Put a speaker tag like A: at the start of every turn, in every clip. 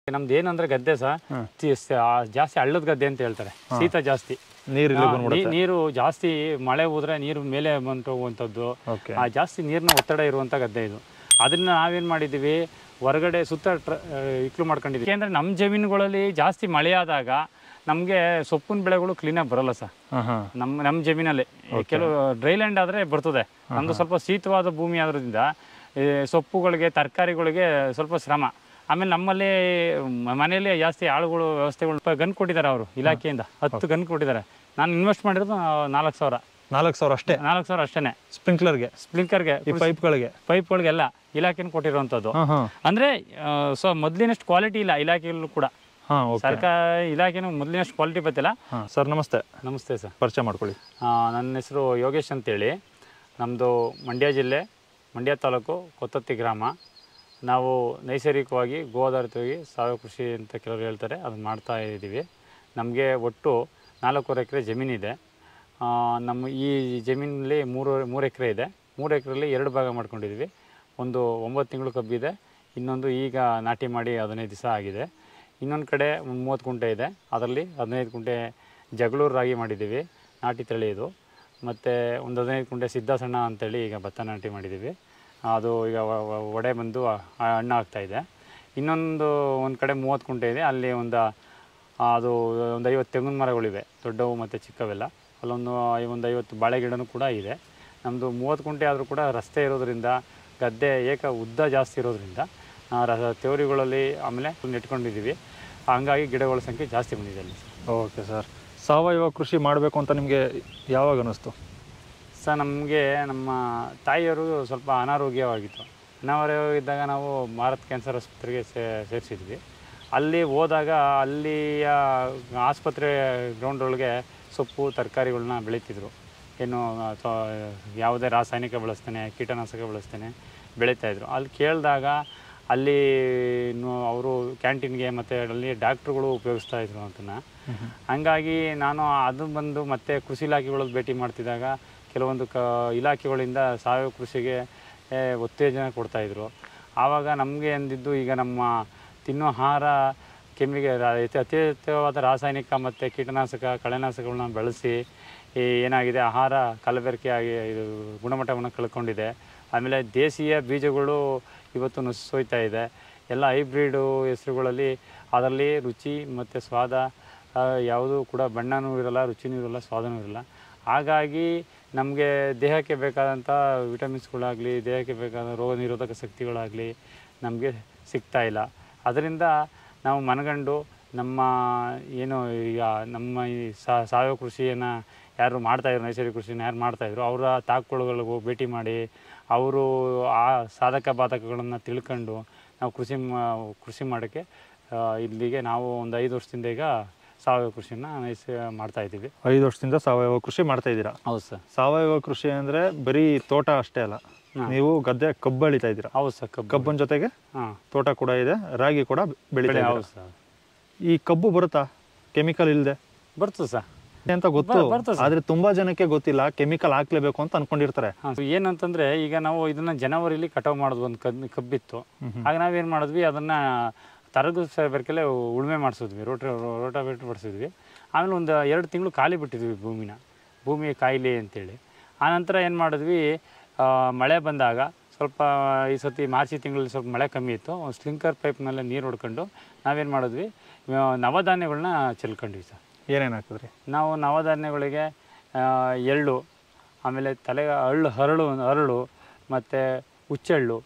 A: ನಮ್ದು ಏನಂದ್ರೆ ಗದ್ದೆ ಸಹ ತಿ- ಸ- ಆ, ಜಾಸ್ತಿ ಹಳ್ಳದ ಗದ್ದೆ ಅಂತ ಹೇಳ್ತಾರೆ ಶೀತ ಜಾಸ್ತಿ
B: ನೀರು
A: ಆ, ನೀ- ನೀರು ಜಾಸ್ತಿ ಮಳೆ ಹೋದ್ರೆ ನೀರು ಮೇಲೆ ಬಂದು ಹೋಗುವಂಥದ್ದು
B: ಓಕೆ
A: ಆ ಜಾಸ್ತಿ ನೀರಿನ ಒತ್ತಡ ಇರುವಂಥ ಗದ್ದೆ ಇದು ಅದನ್ನ ನಾವೇನು ಮಾಡಿದ್ದೀವಿ ಹೊರಗಡೆ ಸುತ್ತ ಟ್ರ ಆ, ಇಕ್ಲು ಮಾಡ್ಕೊಂಡಿದ್ದೀವಿ ಯಾಕೆಂದರೆ ನಮ್ಮ ಜಮೀನುಗಳಲ್ಲಿ ಜಾಸ್ತಿ ಮಳೆ ಆದಾಗ ನಮಗೆ ಸೊಪ್ಪಿನ ಬೆಳೆಗಳು ಕ್ಲೀನಾಗಿ ಬರಲ್ಲ ಸರ್
B: ಹಾಂ ಹಾಂ
A: ನಮ್ಮ ನಮ್ಮ ಜಮೀನಲ್ಲಿ ಕೆಲವು ಡ್ರೈಲ್ಯಾಂಡ್ ಆದರೆ ಬರ್ತದೆ ನಮ್ಮದು ಸ್ವಲ್ಪ ಶೀತವಾದ ಭೂಮಿ ಆದ್ರಿಂದ ಈ ಸೊಪ್ಪುಗಳಿಗೆ ತರಕಾರಿಗಳಿಗೆ ಸ್ವಲ್ಪ ಶ್ರಮ ಆಮೇಲೆ ನಮ್ಮಲ್ಲಿ ಮ- ಮನೆಯಲ್ಲಿ ಜಾಸ್ತಿ ಆಳುಗಳು ವ್ಯವಸ್ಥೆಗಳು ಗನ್ ಕೊಟ್ಟಿದ್ದಾರೆ ಅವರು ಇಲಾಖೆಯಿಂದ ಹತ್ತು ಗನ್ ಕೊಟ್ಟಿದ್ದಾರೆ ನಾನು ಇನ್ವೆಸ್ಟ್ ಮಾಡಿರೋದು ನಾಲ್ಕು ಸಾವಿರ
B: ನಾಲ್ಕು ಸಾವಿರ ಅಷ್ಟೇ
A: ನಾಲ್ಕು ಸಾವಿರ ಅಷ್ಟೇ
B: ಸ್ಪ್ರಿಂಕ್ಲರ್ಗೆ
A: ಸ್ಪ್ರಿಂಕರ್ಗೆ
B: ಈ ಪೈಪ್ಗಳಿಗೆ
A: ಪೈಪ್ಗಳಿಗೆಲ್ಲ ಇಲಾಖೆನ ಕೊಟ್ಟಿರುವಂಥದ್ದು
B: ಹಾಂ ಹಾಂ
A: ಅಂದರೆ ಸೊ ಮೊದಲಿನಷ್ಟು ಕ್ವಾಲಿಟಿ ಇಲ್ಲ ಇಲಾಖೆಯಲ್ಲೂ ಕೂಡ
B: ಹಾಂ ಓಕೆ
A: ಸರ್ಕಾರ ಇಲಾಖೆನೂ ಮೊದಲಿನಷ್ಟು ಕ್ವಾಲಿಟಿ ಬರ್ತಿಲ್ಲ
B: ಹಾಂ ಸರ್ ನಮಸ್ತೆ
A: ನಮಸ್ತೆ ಸರ್
B: ಪರಿಚಯ ಮಾಡ್ಕೊಳ್ಳಿ
A: ಆ, ನನ್ನ ಹೆಸರು ಯೋಗೇಶ್ ಅಂತೇಳಿ ನಮ್ಮದು ಮಂಡ್ಯ ಜಿಲ್ಲೆ ಮಂಡ್ಯ ತಾಲೂಕು ಕೊತ್ತತ್ತಿ ಗ್ರಾಮ ನಾವು ನೈಸರ್ಗಿಕವಾಗಿ ಗೋ ಆಧಾರಿತವಾಗಿ ಸಾವಯವ ಕೃಷಿ ಅಂತ ಕೆಲವರು ಹೇಳ್ತಾರೆ ಅದನ್ನು ಮಾಡ್ತಾ ಇದ್ದೀವಿ ನಮಗೆ ಒಟ್ಟು ನಾಲ್ಕೂವರೆ ಎಕರೆ ಜಮೀನಿದೆ ಆ, ನಮ್ಮ ಈ ಜಮೀನಲ್ಲಿ ಮೂರು ಮೂರು ಎಕರೆ ಇದೆ ಮೂರು ಎಕರೆಯಲ್ಲಿ ಎರಡು ಭಾಗ ಮಾಡ್ಕೊಂಡಿದ್ದೀವಿ ಒಂದು ಒಂಬತ್ತು ತಿಂಗಳು ಕಬ್ಬಿದೆ ಇನ್ನೊಂದು ಈಗ ನಾಟಿ ಮಾಡಿ ಹದಿನೈದು ದಿವಸ ಆಗಿದೆ ಇನ್ನೊಂದು ಕಡೆ ಒಂದು ಮೂವತ್ತು ಗುಂಟೆ ಇದೆ ಅದರಲ್ಲಿ ಹದಿನೈದು ಗುಂಟೆ ಜಗಳೂರು ರಾಗಿ ಮಾಡಿದ್ದೀವಿ ನಾಟಿ ತಳಿ ಇದು ಮತ್ತು ಒಂದು ಹದಿನೈದು ಕುಂಟೆ ಸಿದ್ಧಾಸಣ್ಣ ಅಂತೇಳಿ ಈಗ ಭತ್ತ ನಾಟಿ ಮಾಡಿದ್ದೀವಿ ಅದು ಈಗ ವ- ವ- ಒಡೆ ಬಂದು ಆ- ಆ ಹಣ್ಣು ಆಗ್ತಾಯಿದೆ ಇನ್ನೊಂದು ಒಂದು ಕಡೆ ಮೂವತ್ತು ಕುಂಟೆ ಇದೆ ಅಲ್ಲಿ ಒಂದು ಆ, ಅದು ಒಂದು ಐವತ್ತು ತೆಂಗಿನ ಮರಗಳಿವೆ ದೊಡ್ಡವು ಮತ್ತು ಚಿಕ್ಕವೆಲ್ಲ ಅಲ್ಲೊಂದು ಐ- ಒಂದು ಐವತ್ತು ಬಾಳೆ ಗಿಡನೂ ಕೂಡ ಇದೆ ನಮ್ಮದು ಮೂವತ್ತು ಕುಂಟೆ ಆದರೂ ಕೂಡ ರಸ್ತೆ ಇರೋದ್ರಿಂದ ಗದ್ದೆ ಏಕ ಉದ್ದ ಜಾಸ್ತಿ ಇರೋದ್ರಿಂದ ಆ, ರ ತೇವರಿಗಳಲ್ಲಿ ಆಮೇಲೆ ನೆಟ್ಕೊಂಡಿದ್ದೀವಿ ಹಂಗಾಗಿ ಗಿಡಗಳ ಸಂಖ್ಯೆ ಜಾಸ್ತಿ ಬಂದಿದೆ ಅಲ್ಲಿ
B: ಓಕೆ ಸರ್ ಸಾವಯವ ಕೃಷಿ ಮಾಡಬೇಕು ಅಂತ ನಿಮಗೆ ಯಾವಾಗ ಅನ್ನಿಸ್ತು
A: ಸರ್ ನಮಗೆ ನಮ್ಮ ತಾಯಿಯವರು ಸ್ವಲ್ಪ ಅನಾರೋಗ್ಯವಾಗಿತ್ತು ಅನಾರೋಗ್ಯವಿದ್ದಾಗ ನಾವು ಭಾರತ್ ಕ್ಯಾನ್ಸರ್ ಆಸ್ಪತ್ರೆಗೆ ಸೇ ಸೇರಿಸಿದ್ವಿ ಅಲ್ಲಿ ಹೋದಾಗ ಅಲ್ಲಿಯ ಆಸ್ಪತ್ರೆ ಗ್ರೌಂಡ್ ಒಳಗೆ ಸೊಪ್ಪು ತರಕಾರಿಗಳನ್ನ ಬೆಳೀತಿದ್ರು ಏನು ಅಥವಾ ಯಾವುದೇ ರಾಸಾಯನಿಕ ಬಳಸ್ತಾನೆ ಕೀಟನಾಶಕ ಬಳಸ್ತಾನೆ ಬೆಳೀತಾಯಿದ್ರು ಅಲ್ಲಿ ಕೇಳಿದಾಗ ಅಲ್ಲಿ ಅವರು ಕ್ಯಾಂಟೀನ್ಗೆ ಮತ್ತು ಅಲ್ಲಿ ಡಾಕ್ಟ್ರುಗಳು ಉಪಯೋಗಿಸ್ತಾ ಇದ್ರು ಅದನ್ನು ಹಂಗಾಗಿ ನಾನು ಅದು ಬಂದು ಮತ್ತೆ ಕೃಷಿ ಇಲಾಖೆಗಳಲ್ಲಿ ಭೇಟಿ ಮಾಡ್ತಿದ್ದಾಗ ಕೆಲವೊಂದು ಕ ಇಲಾಖೆಗಳಿಂದ ಸಾವಯವ ಕೃಷಿಗೆ ಏ, ಉತ್ತೇಜನ ಕೊಡ್ತಾಯಿದ್ರು ಆವಾಗ ನಮಗೆ ಅಂದಿದ್ದು ಈಗ ನಮ್ಮ ತಿನ್ನೋ ಆಹಾರ ಕೆಮ್ಮಿಗೆ ರಾ- ಅತಿ ಅತ್ಯಧಿಕವಾದ ರಾಸಾಯನಿಕ ಮತ್ತು ಕೀಟನಾಶಕ ಕಳೆನಾಶಕಗಳನ್ನ ಬಳಸಿ ಈ ಏನಾಗಿದೆ ಆಹಾರ ಕಲಬೆರಕೆ ಆಗಿ ಇದು ಗುಣಮಟ್ಟವನ್ನು ಕಳ್ಕೊಂಡಿದೆ ಆಮೇಲೆ ದೇಶೀಯ ಬೀಜಗಳು ಇವತ್ತು ನಶಿಸೋಯ್ತಾ ಇದೆ ಎಲ್ಲ ಹೈಬ್ರಿಡು ಹೆಸರುಗಳಲ್ಲಿ ಅದರಲ್ಲಿ ರುಚಿ ಮತ್ತು ಸ್ವಾದ ಆ, ಯಾವುದೂ ಕೂಡ ಬಣ್ಣನೂ ಇರಲ್ಲ ರುಚಿನೂ ಇರಲ್ಲ ಸ್ವಾದನೂ ಇರಲ್ಲ ಹಾಗಾಗಿ ನಮಗೆ ದೇಹಕ್ಕೆ ಬೇಕಾದಂಥ ವಿಟಮಿನ್ಸ್ಗಳಾಗಲಿ ದೇಹಕ್ಕೆ ಬೇಕಾದ ರೋಗ ನಿರೋಧಕ ಶಕ್ತಿಗಳಾಗಲಿ ನಮಗೆ ಸಿಗ್ತಾ ಇಲ್ಲ ಅದರಿಂದ ನಾವು ಮನಗಂಡು ನಮ್ಮ ಏನು ಈಗ ನಮ್ಮ ಈ ಸಾ- ಸಾವಯವ ಕೃಷಿಯನ್ನು ಯಾರು ಮಾಡ್ತಾಯಿದ್ರು ನೈಸರ್ಗಿಕ ಕೃಷಿನ ಯಾರು ಮಾಡ್ತಾಯಿದ್ರು ಅವರ ತಾಕುಗಳಿಗೆ ಹೋಗಿ ಭೇಟಿ ಮಾಡಿ ಅವರು ಆ ಸಾಧಕ ಬಾಧಕಗಳನ್ನು ತಿಳ್ಕೊಂಡು ನಾವು ಕೃಷಿ ಮಾ ಕೃಷಿ ಮಾಡೋಕ್ಕೆ ಆ, ಇಲ್ಲಿಗೆ ನಾವು ಒಂದು ಐದು ವರ್ಷದಿಂದ ಈಗ ಸಾವಯವ ಕೃಷಿನ ನೈಸ ಮಾಡ್ತಾ ಇದ್ದೀವಿ
B: ಐದು ವರ್ಷದಿಂದ ಸಾವಯವ ಕೃಷಿ ಮಾಡ್ತಾ ಇದ್ದೀರಾ
A: ಹೌದು ಸರ್
B: ಸಾವಯವ ಕೃಷಿ ಅಂದರೆ ಬರೀ ತೋಟ ಅಷ್ಟೇ ಅಲ್ಲ
A: ಹಾ.
B: ನೀವು ಗದ್ದೆ ಕಬ್ಬು ಬೆಳಿತಾ ಇದ್ದೀರಾ
A: ಹೌದು ಸರ್ ಕಬ್ಬು
B: ಕಬ್ಬನ ಜೊತೆಗೆ
A: ಹಾಂ
B: ತೋಟ ಕೂಡ ಇದೆ ರಾಗಿ ಕೂಡ ಬೆಳಿತಾ
A: ಬೆಳೆ
B: ಇದ್ದೀರಾ
A: ಹೌದು ಸರ್
B: ಈ ಕಬ್ಬು ಬರುತ್ತಾ ಕೆಮಿಕಲ್ ಇಲ್ಲದೆ
A: ಬರ್ತದೆ ಸರ್
B: ಅಂತ ಗೊತ್ತು
A: ಬ- ಬರ್ತದೆ
B: ಆದ್ರೆ ತುಂಬಾ ಜನಕ್ಕೆ ಗೊತ್ತಿಲ್ಲ ಕೆಮಿಕಲ್ ಹಾಕ್ಲೇಬೇಕು ಅಂತ ಅನ್ಕೊಂಡಿರ್ತಾರೆ
A: ಹಾಂ ಏನಂತಂದರೆ ಈಗ ನಾವು ಇದನ್ನು ಜನವರಿಲಿ ಕಟಾವು ಮಾಡೋದು ಒಂದು ಕಬ್ ಕಬ್ಬಿತ್ತು ಆಗ ನಾವೇನು ಮಾಡಿದ್ವಿ ಅದನ್ನು ತರಗು ಬೇರ್ಕೆಲ್ಲ ಉಳುಮೆ ಮಾಡಿಸಿದ್ವಿ ರೋಟ ರೋಟಾವೇಟ್ರ್ ಬಡಿಸಿದ್ವಿ ಆಮೇಲೆ ಒಂದು ಎರಡು ತಿಂಗಳು ಖಾಲಿ ಬಿಟ್ಟಿದ್ವಿ ಭೂಮಿನ ಭೂಮಿ ಕಾಯಿಲೆ ಅಂತೇಳಿ ಆನಂತರ ಏನು ಮಾಡಿದ್ವಿ ಆ, ಮಳೆ ಬಂದಾಗ ಸ್ವಲ್ಪ ಈ ಸತಿ ಮಾರ್ಚಿ ತಿಂಗಳಲ್ಲಿ ಸ್ವಲ್ಪ ಮಳೆ ಕಮ್ಮಿ ಇತ್ತು ಒಂದು ಸ್ಲಿಂಕರ್ ಪೈಪ್ನಲ್ಲೇ ನೀರು ಹೊಡ್ಕೊಂಡು ನಾವೇನು ಮಾಡಿದ್ವಿ ಆ, ನವಧಾನ್ಯಗಳನ್ನ ಚೆಲ್ಕೊಂಡ್ವಿ ಸರ್
B: ಏನೇನ್ ಹಾಕಿದ್ರಿ
A: ನಾವು ನವಧಾನ್ಯಗಳಿಗೆ ಆ, ಎಳ್ಳು ಆಮೇಲೆ ತಲೆ ಅರಳು ಹರಳು ಅರಳು ಮತ್ತು ಹುಚ್ಚೆಳ್ಳು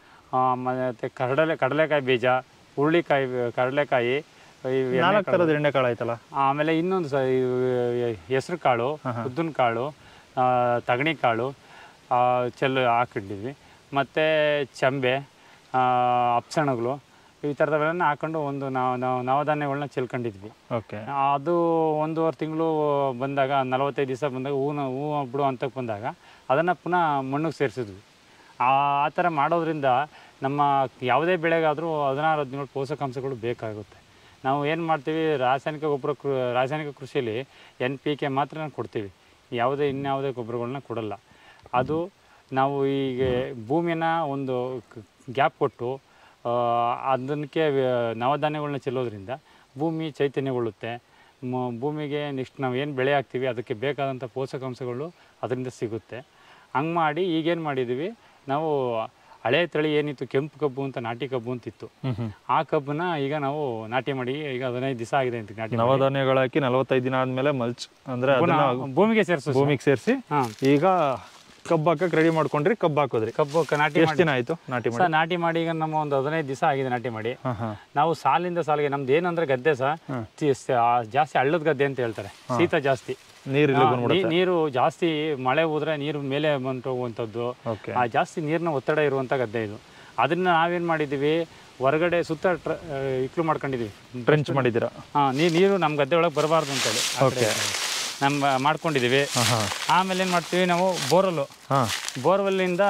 A: ಮತ್ತು ಕಡಲೆ ಕಡಲೆಕಾಯಿ ಬೀಜ ಹುರುಳಿಕಾಯಿ ಕಡಲೆಕಾಯಿ ಇವು
B: ನಾಲ್ಕು ತರದ ಎಣ್ಣೆಕಾಳು ಆಯ್ತಲ್ಲ
A: ಆಮೇಲೆ ಇನ್ನೊಂದು ಸ ಹೆಸ್ರು ಕಾಳು ಉದ್ದಿನ ಕಾಳು ಆ, ತಗಣಿ ಕಾಳು ಆ, ಚೆಲ್ಲು ಹಾಕಿಟ್ಟಿದ್ವಿ ಮತ್ತು ಚಂಬೆ ಆ, ಅಪ್ಸಣಗಳು ಈ ಥರದವೆಲ್ಲ ಹಾಕೊಂಡು ಒಂದು ನಾವು ನಾವು ನವಧಾನ್ಯಗಳನ್ನ ಚೆಲ್ಕೊಂಡಿದ್ವಿ
B: ಓಕೆ
A: ಅದು ಒಂದೂವರೆ ತಿಂಗಳು ಬಂದಾಗ ನಲವತ್ತೈದು ದಿವಸ ಬಂದಾಗ ಹೂನ ಹೂ ಬಿಡು ಅಂತಕ್ಕೆ ಬಂದಾಗ ಅದನ್ನು ಪುನಃ ಮಣ್ಣಿಗೆ ಸೇರಿಸಿದ್ವಿ ಆ ಆ ಥರ ಮಾಡೋದ್ರಿಂದ ನಮ್ಮ ಯಾವುದೇ ಬೆಳೆಗಾದರೂ ಹದಿನಾರು ಹದಿನೇಳು ಪೋಷಕಾಂಶಗಳು ಬೇಕಾಗುತ್ತೆ ನಾವು ಏನು ಮಾಡ್ತೀವಿ ರಾಸಾಯನಿಕ ಗೊಬ್ಬರ ಕೃ ರಾಸಾಯನಿಕ ಕೃಷಿಯಲ್ಲಿ ಎನ್ ಪಿ ಕೆ ಮಾತ್ರ ಕೊಡ್ತೀವಿ ಯಾವುದೇ ಇನ್ಯಾವುದೇ ಗೊಬ್ಬರಗಳನ್ನ ಕೊಡಲ್ಲ ಅದು ನಾವು ಈಗ ಭೂಮಿನ ಒಂದು ಗ್ಯಾಪ್ ಕೊಟ್ಟು ಅದಕ್ಕೆ ನವಧಾನ್ಯಗಳನ್ನ ಚೆಲ್ಲೋದ್ರಿಂದ ಭೂಮಿ ಚೈತನ್ಯಗೊಳ್ಳುತ್ತೆ ಮ- ಭೂಮಿಗೆ ನೆಕ್ಸ್ಟ್ ನಾವು ಏನು ಬೆಳೆ ಹಾಕ್ತೀವಿ ಅದಕ್ಕೆ ಬೇಕಾದಂಥ ಪೋಷಕಾಂಶಗಳು ಅದರಿಂದ ಸಿಗುತ್ತೆ ಹಂಗೆ ಮಾಡಿ ಈಗೇನು ಮಾಡಿದ್ದೀವಿ ನಾವು ಹಳೆ ತಳಿ ಏನಿತ್ತು ಕೆಂಪು ಕಬ್ಬು ಅಂತ ನಾಟಿ ಕಬ್ಬು ಅಂತಿತ್ತು
B: ಹ್ಮ್ ಹ್ಮ್
A: ಆ ಕಬ್ಬನ್ನ ಈಗ ನಾವು ನಾಟಿ ಮಾಡಿ ಈಗ ಹದಿನೈದು ದಿವಸ ಆಗಿದೆ ಅಂತ ನಾಟಿ ಮಾಡಿ.
B: ನವಧಾನ್ಯಗಳು ಹಾಕಿ ನಲವತ್ತೈದು ದಿನ ಆದ್ಮೇಲೆ ಮಲ್ಚ್ ಅಂದ್ರೆ
A: ಪುನಃ
B: ಅದನ್ನ
A: ಭೂಮಿಗೆ ಸೇರಿಸು
B: ಭೂಮಿಗೆ ಸೇರಿಸಿ
A: ಹಾಂ
B: ಈಗ ಕಬ್ಬು ಹಾಕಕ್ ರೆಡಿ ಮಾಡ್ಕೊಂಡ್ರಿ ಕಬ್ಬು ಹಾಕೋದ್ರಿ
A: ಕಬ್ಬು ಕ- ನಾಟಿ
B: ಎಷ್ಟು
A: ಮಾಡಿ
B: ದಿನ ಆಯ್ತು ನಾಟಿ ಮಾಡಿ
A: ಸಹ ನಾಟಿ ಮಾಡಿ ಈಗ ನಮ್ಮ ಒಂದು ಹದಿನೈದು ದಿವಸ ಆಗಿದೆ ನಾಟಿ ಮಾಡಿ
B: ಹಾ ಹಾ
A: ನಾವು ಸಾಲಿಂದ ಸಾಲಿಗೆ ನಮ್ದು ಏನಂದ್ರೆ ಗದ್ದೆ ಸಹ ತಿ- ಸ- ಆ, ಜಾಸ್ತಿ ಹಳ್ಳದ ಗದ್ದೆ ಅಂತ ಹೇಳ್ತಾರೆ ಶೀತ ಜಾಸ್ತಿ
B: ನೀರಿಲ್ಲ
A: ಆ, ನೀ- ನೀರು ಜಾಸ್ತಿ ಮಳೆ ಹೋದ್ರೆ ನೀರು ಮೇಲೆ ಬಂದು ಹೋಗುವಂಥದ್ದು
B: ಓಕೆ
A: ಆ ಜಾಸ್ತಿ ನೀರಿನ ಒತ್ತಡ ಇರುವಂಥ ಗದ್ದೆ ಇದು ಅದನ್ನ ನಾವೇನು ಮಾಡಿದ್ದೀವಿ ಹೊರಗಡೆ ಸುತ್ತ ಟ್ರ ಆ, ಇಕ್ಲು ಮಾಡ್ಕೊಂಡಿದ್ದೀವಿ
B: ಟ್ರೆಂಚ್ ಮಾಡಿದ್ದೀರಾ
A: ಹಾಂ ನೀರು ನಮ್ಮ ಗದ್ದೆ ಒಳಗೆ ಬರಬಾರ್ದು ಅಂತೇಳಿ ಆ ಕಡೆ ನಮ್ಮ ಮಾಡ್ಕೊಂಡಿದ್ದೀವಿ
B: ಹಾ ಹಾ
A: ಆಮೇಲೆ ಏನು ಮಾಡ್ತೀವಿ ನಾವು ಬೋರಲ್ಲು
B: ಹಾ
A: ಬೋರ್ವೆಲ್ಲಿಂದ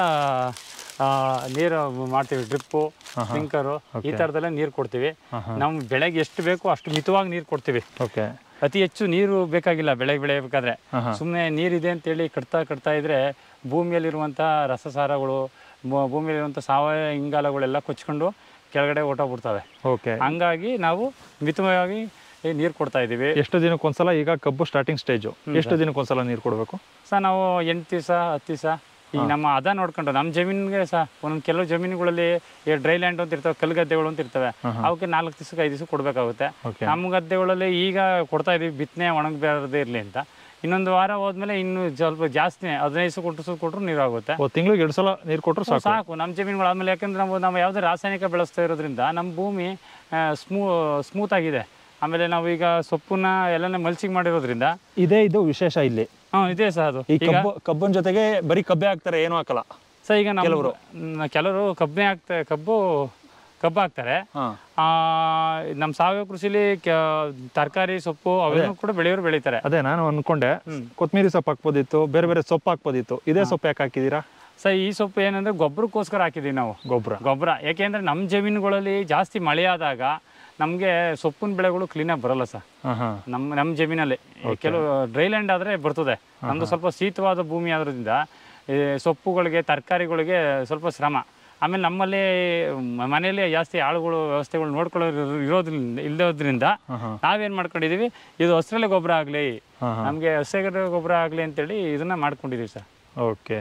A: ನೀರು ಮಾಡ್ತೀವಿ ಡ್ರಿಪ್ಪು ಸ್ಪ್ರಿಂಕರು ಈ ಥರದಲ್ಲೇ ನೀರು ಕೊಡ್ತೀವಿ ನಾವು ಬೆಳೆಗೆ ಎಷ್ಟು ಬೇಕೋ ಅಷ್ಟು ಮಿತವಾಗಿ ನೀರು ಕೊಡ್ತೀವಿ
B: ಓಕೆ
A: ಅತಿ ಹೆಚ್ಚು ನೀರು ಬೇಕಾಗಿಲ್ಲ ಬೆಳೆ ಬೆಳೆಯಬೇಕಾದ್ರೆ ಸುಮ್ಮನೆ ನೀರಿದೆ ಅಂತೇಳಿ ಕಟ್ತಾ ಕಟ್ತಾ ಇದ್ರೆ ಭೂಮಿಯಲ್ಲಿರುವಂಥ ರಸಸಾರಗಳು ಭೂ- ಭೂಮಿಯಲ್ಲಿರುವಂಥ ಸಾವಯವ ಇಂಗಾಲಗಳೆಲ್ಲ ಕೊಚ್ಕೊಂಡು ಕೆಳಗಡೆ ಹೊಟ್ಟೋಗ್ಬಿಡ್ತವೆ
B: ಓಕೆ
A: ಹಂಗಾಗಿ ನಾವು ಮಿತವಾಗಿ ನೀರು ಕೊಡ್ತಾ ಇದ್ದೀವಿ
B: ಎಷ್ಟು ದಿನಕ್ಕೊಂದ್ಸಲ ಈಗ ಕಬ್ಬು ಸ್ಟಾರ್ಟಿಂಗ್ ಸ್ಟೇಜು ಎಷ್ಟು ದಿನಕ್ಕೊಂದ್ಸಲ ನೀರು ಕೊಡಬೇಕು
A: ಸಹ ನಾವು ಎಂಟು ದಿವಸ ಹತ್ತು ದಿವಸ ಈಗ ನಮ್ಮ ಅದ ನೋಡ್ಕೊಂಡು ನಮ್ಮ ಜಮೀನಿಗೆ ಸಹ ಒಂದೊಂದು ಕೆಲವು ಜಮೀನುಗಳಲ್ಲಿ ಈ ಡ್ರೈ ಲ್ಯಾಂಡ್ ಅಂತ ಇರ್ತವೆ ಕಲ್ಲು ಗದ್ದೆಗಳು ಅಂತ ಇರ್ತವೆ ಅವಕ್ಕೆ ನಾಲ್ಕು ದಿವಸಕ್ಕೆ ಐದು ದಿವಸ ಕೊಡಬೇಕಾಗುತ್ತೆ
B: ಓಕೆ
A: ನಮ್ಮ ಗದ್ದೆಗಳಲ್ಲಿ ಈಗ ಕೊಡ್ತಾ ಇದೀವಿ ಬಿತ್ತನೆ ಒಣಗಬಾರದೇ ಇರಲಿ ಅಂತ ಇನ್ನೊಂದು ವಾರ ಹೋದ್ಮೇಲೆ ಇನ್ನು ಸ್ವಲ್ಪ ಜಾಸ್ತಿ ಹದಿನೈದು ದಿವಸ ಕೊಟ್ಟು ಕೊಟ್ಟರು ನೀರಾಗುತ್ತೆ
B: ಓ ತಿಂಗಳಿಗೆ ಎರಡು ಸಲ ನೀರು ಕೊಟ್ಟರು ಸಾಕು
A: ಸಾಕು ನಮ್ಮ ಜಮೀನುಗಳು ಆದ್ಮೇಲೆ ಯಾಕಂದ್ರೆ ನಾವು ನಾವು ಯಾವುದೇ ರಾಸಾಯನಿಕ ಬೆಳೆಸ್ತಾ ಇರೋದ್ರಿಂದ ನಮ್ಮ ಭೂಮಿ ಸ್ಮೂ ಸ್ಮೂತ್ ಆಗಿದೆ ಆಮೇಲೆ ನಾವು ಈಗ ಸೊಪ್ಪನ್ನ ಎಲ್ಲನೇ ಮಲ್ಚಿಂಗ್ ಮಾಡಿರೋದ್ರಿಂದ
B: ಇದೇ ಇದು ವಿಶೇಷ ಇಲ್ಲಿ
A: ಹಾಂ ಇದೆ ಸಹ ಅದು
B: ಈ ಕಬ್ಬು ಕಬ್ಬಿನ ಜೊತೆಗೆ ಬರೀ ಕಬ್ಬೆ ಹಾಕ್ತಾರೆ ಏನೂ ಹಾಕಲ್ಲ
A: ಸೊ ಈಗ ನಮ್ಮ ಮ್, ಕೆಲವರು ಕಬ್ಬನೇ ಹಾಕ್ತಾರೆ ಕಬ್ಬು ಕಬ್ಬು ಹಾಕ್ತಾರೆ
B: ಹಾಂ
A: ಆ, ನಮ್ಮ ಸಾವಯವ ಕೃಷಿಲಿ ತರಕಾರಿ ಸೊಪ್ಪು ಅವೆಲ್ಲೂ ಕೂಡ ಬೆಳೆಯೋರು ಬೆಳೀತಾರೆ
B: ಅದೇ ನಾನು ಅನ್ಕೊಂಡೆ ಕೊತ್ತಂಬರಿ ಸೊಪ್ಪು ಹಾಕ್ಬೋದಿತ್ತು ಬೇರೆ ಬೇರೆ ಸೊಪ್ಪು ಹಾಕ್ಬೋದಿತ್ತು ಇದೇ ಸೊಪ್ಪು ಯಾಕೆ ಹಾಕಿದ್ದೀರಾ
A: ಸೊ ಈ ಸೊಪ್ಪು ಏನಂದ್ರೆ ಗೊಬ್ಬರಕ್ಕೋಸ್ಕರ ಹಾಕಿದ್ದೀವಿ ನಾವು
B: ಗೊಬ್ಬರ
A: ಗೊಬ್ಬರ ಯಾಕೆಂದ್ರೆ ನಮ್ಮ ಜಮೀನುಗಳಲ್ಲಿ ಜಾಸ್ತಿ ಮಳೆ ಆದಾಗ ನಮಗೆ ಸೊಪ್ಪಿನ ಬೆಳೆಗಳು ಕ್ಲೀನಾಗಿ ಬರಲ್ಲ ಸರ್
B: ಹಾಂ ಹಾಂ
A: ನಮ್ಮ ನಮ್ಮ ಜಮೀನಲ್ಲಿ ಕೆಲವು ಡ್ರೈ ಲ್ಯಾಂಡ್ ಆದರೆ ಬರ್ತದೆ ನಮ್ಮದು ಸ್ವಲ್ಪ ಶೀತವಾದ ಭೂಮಿ ಆದ್ರಿಂದ ಈ ಸೊಪ್ಪುಗಳಿಗೆ ತರಕಾರಿಗಳಿಗೆ ಸ್ವಲ್ಪ ಶ್ರಮ ಆಮೇಲೆ ನಮ್ಮಲ್ಲಿ ಮ- ಮನೆಯಲ್ಲಿ ಜಾಸ್ತಿ ಆಳುಗಳು ವ್ಯವಸ್ಥೆಗಳು ನೋಡ್ಕೊಳ್ಳೋರು ಇರೋದ್ರಿಂದ ಇಲ್ಲೋದ್ರಿಂದ ನಾವೇನು ಮಾಡ್ಕೊಂಡಿದ್ದೀವಿ ಇದು ಹಸಿರೆಲೆ ಗೊಬ್ಬರ ಆಗಲಿ
B: ಹಾ,
A: ನಮಗೆ ಹಸಿರೆಲೆ ಗೊಬ್ಬರ ಆಗಲಿ ಅಂತೇಳಿ ಇದನ್ನ ಮಾಡ್ಕೊಂಡಿದ್ದೀವಿ ಸರ್
B: ಓಕೆ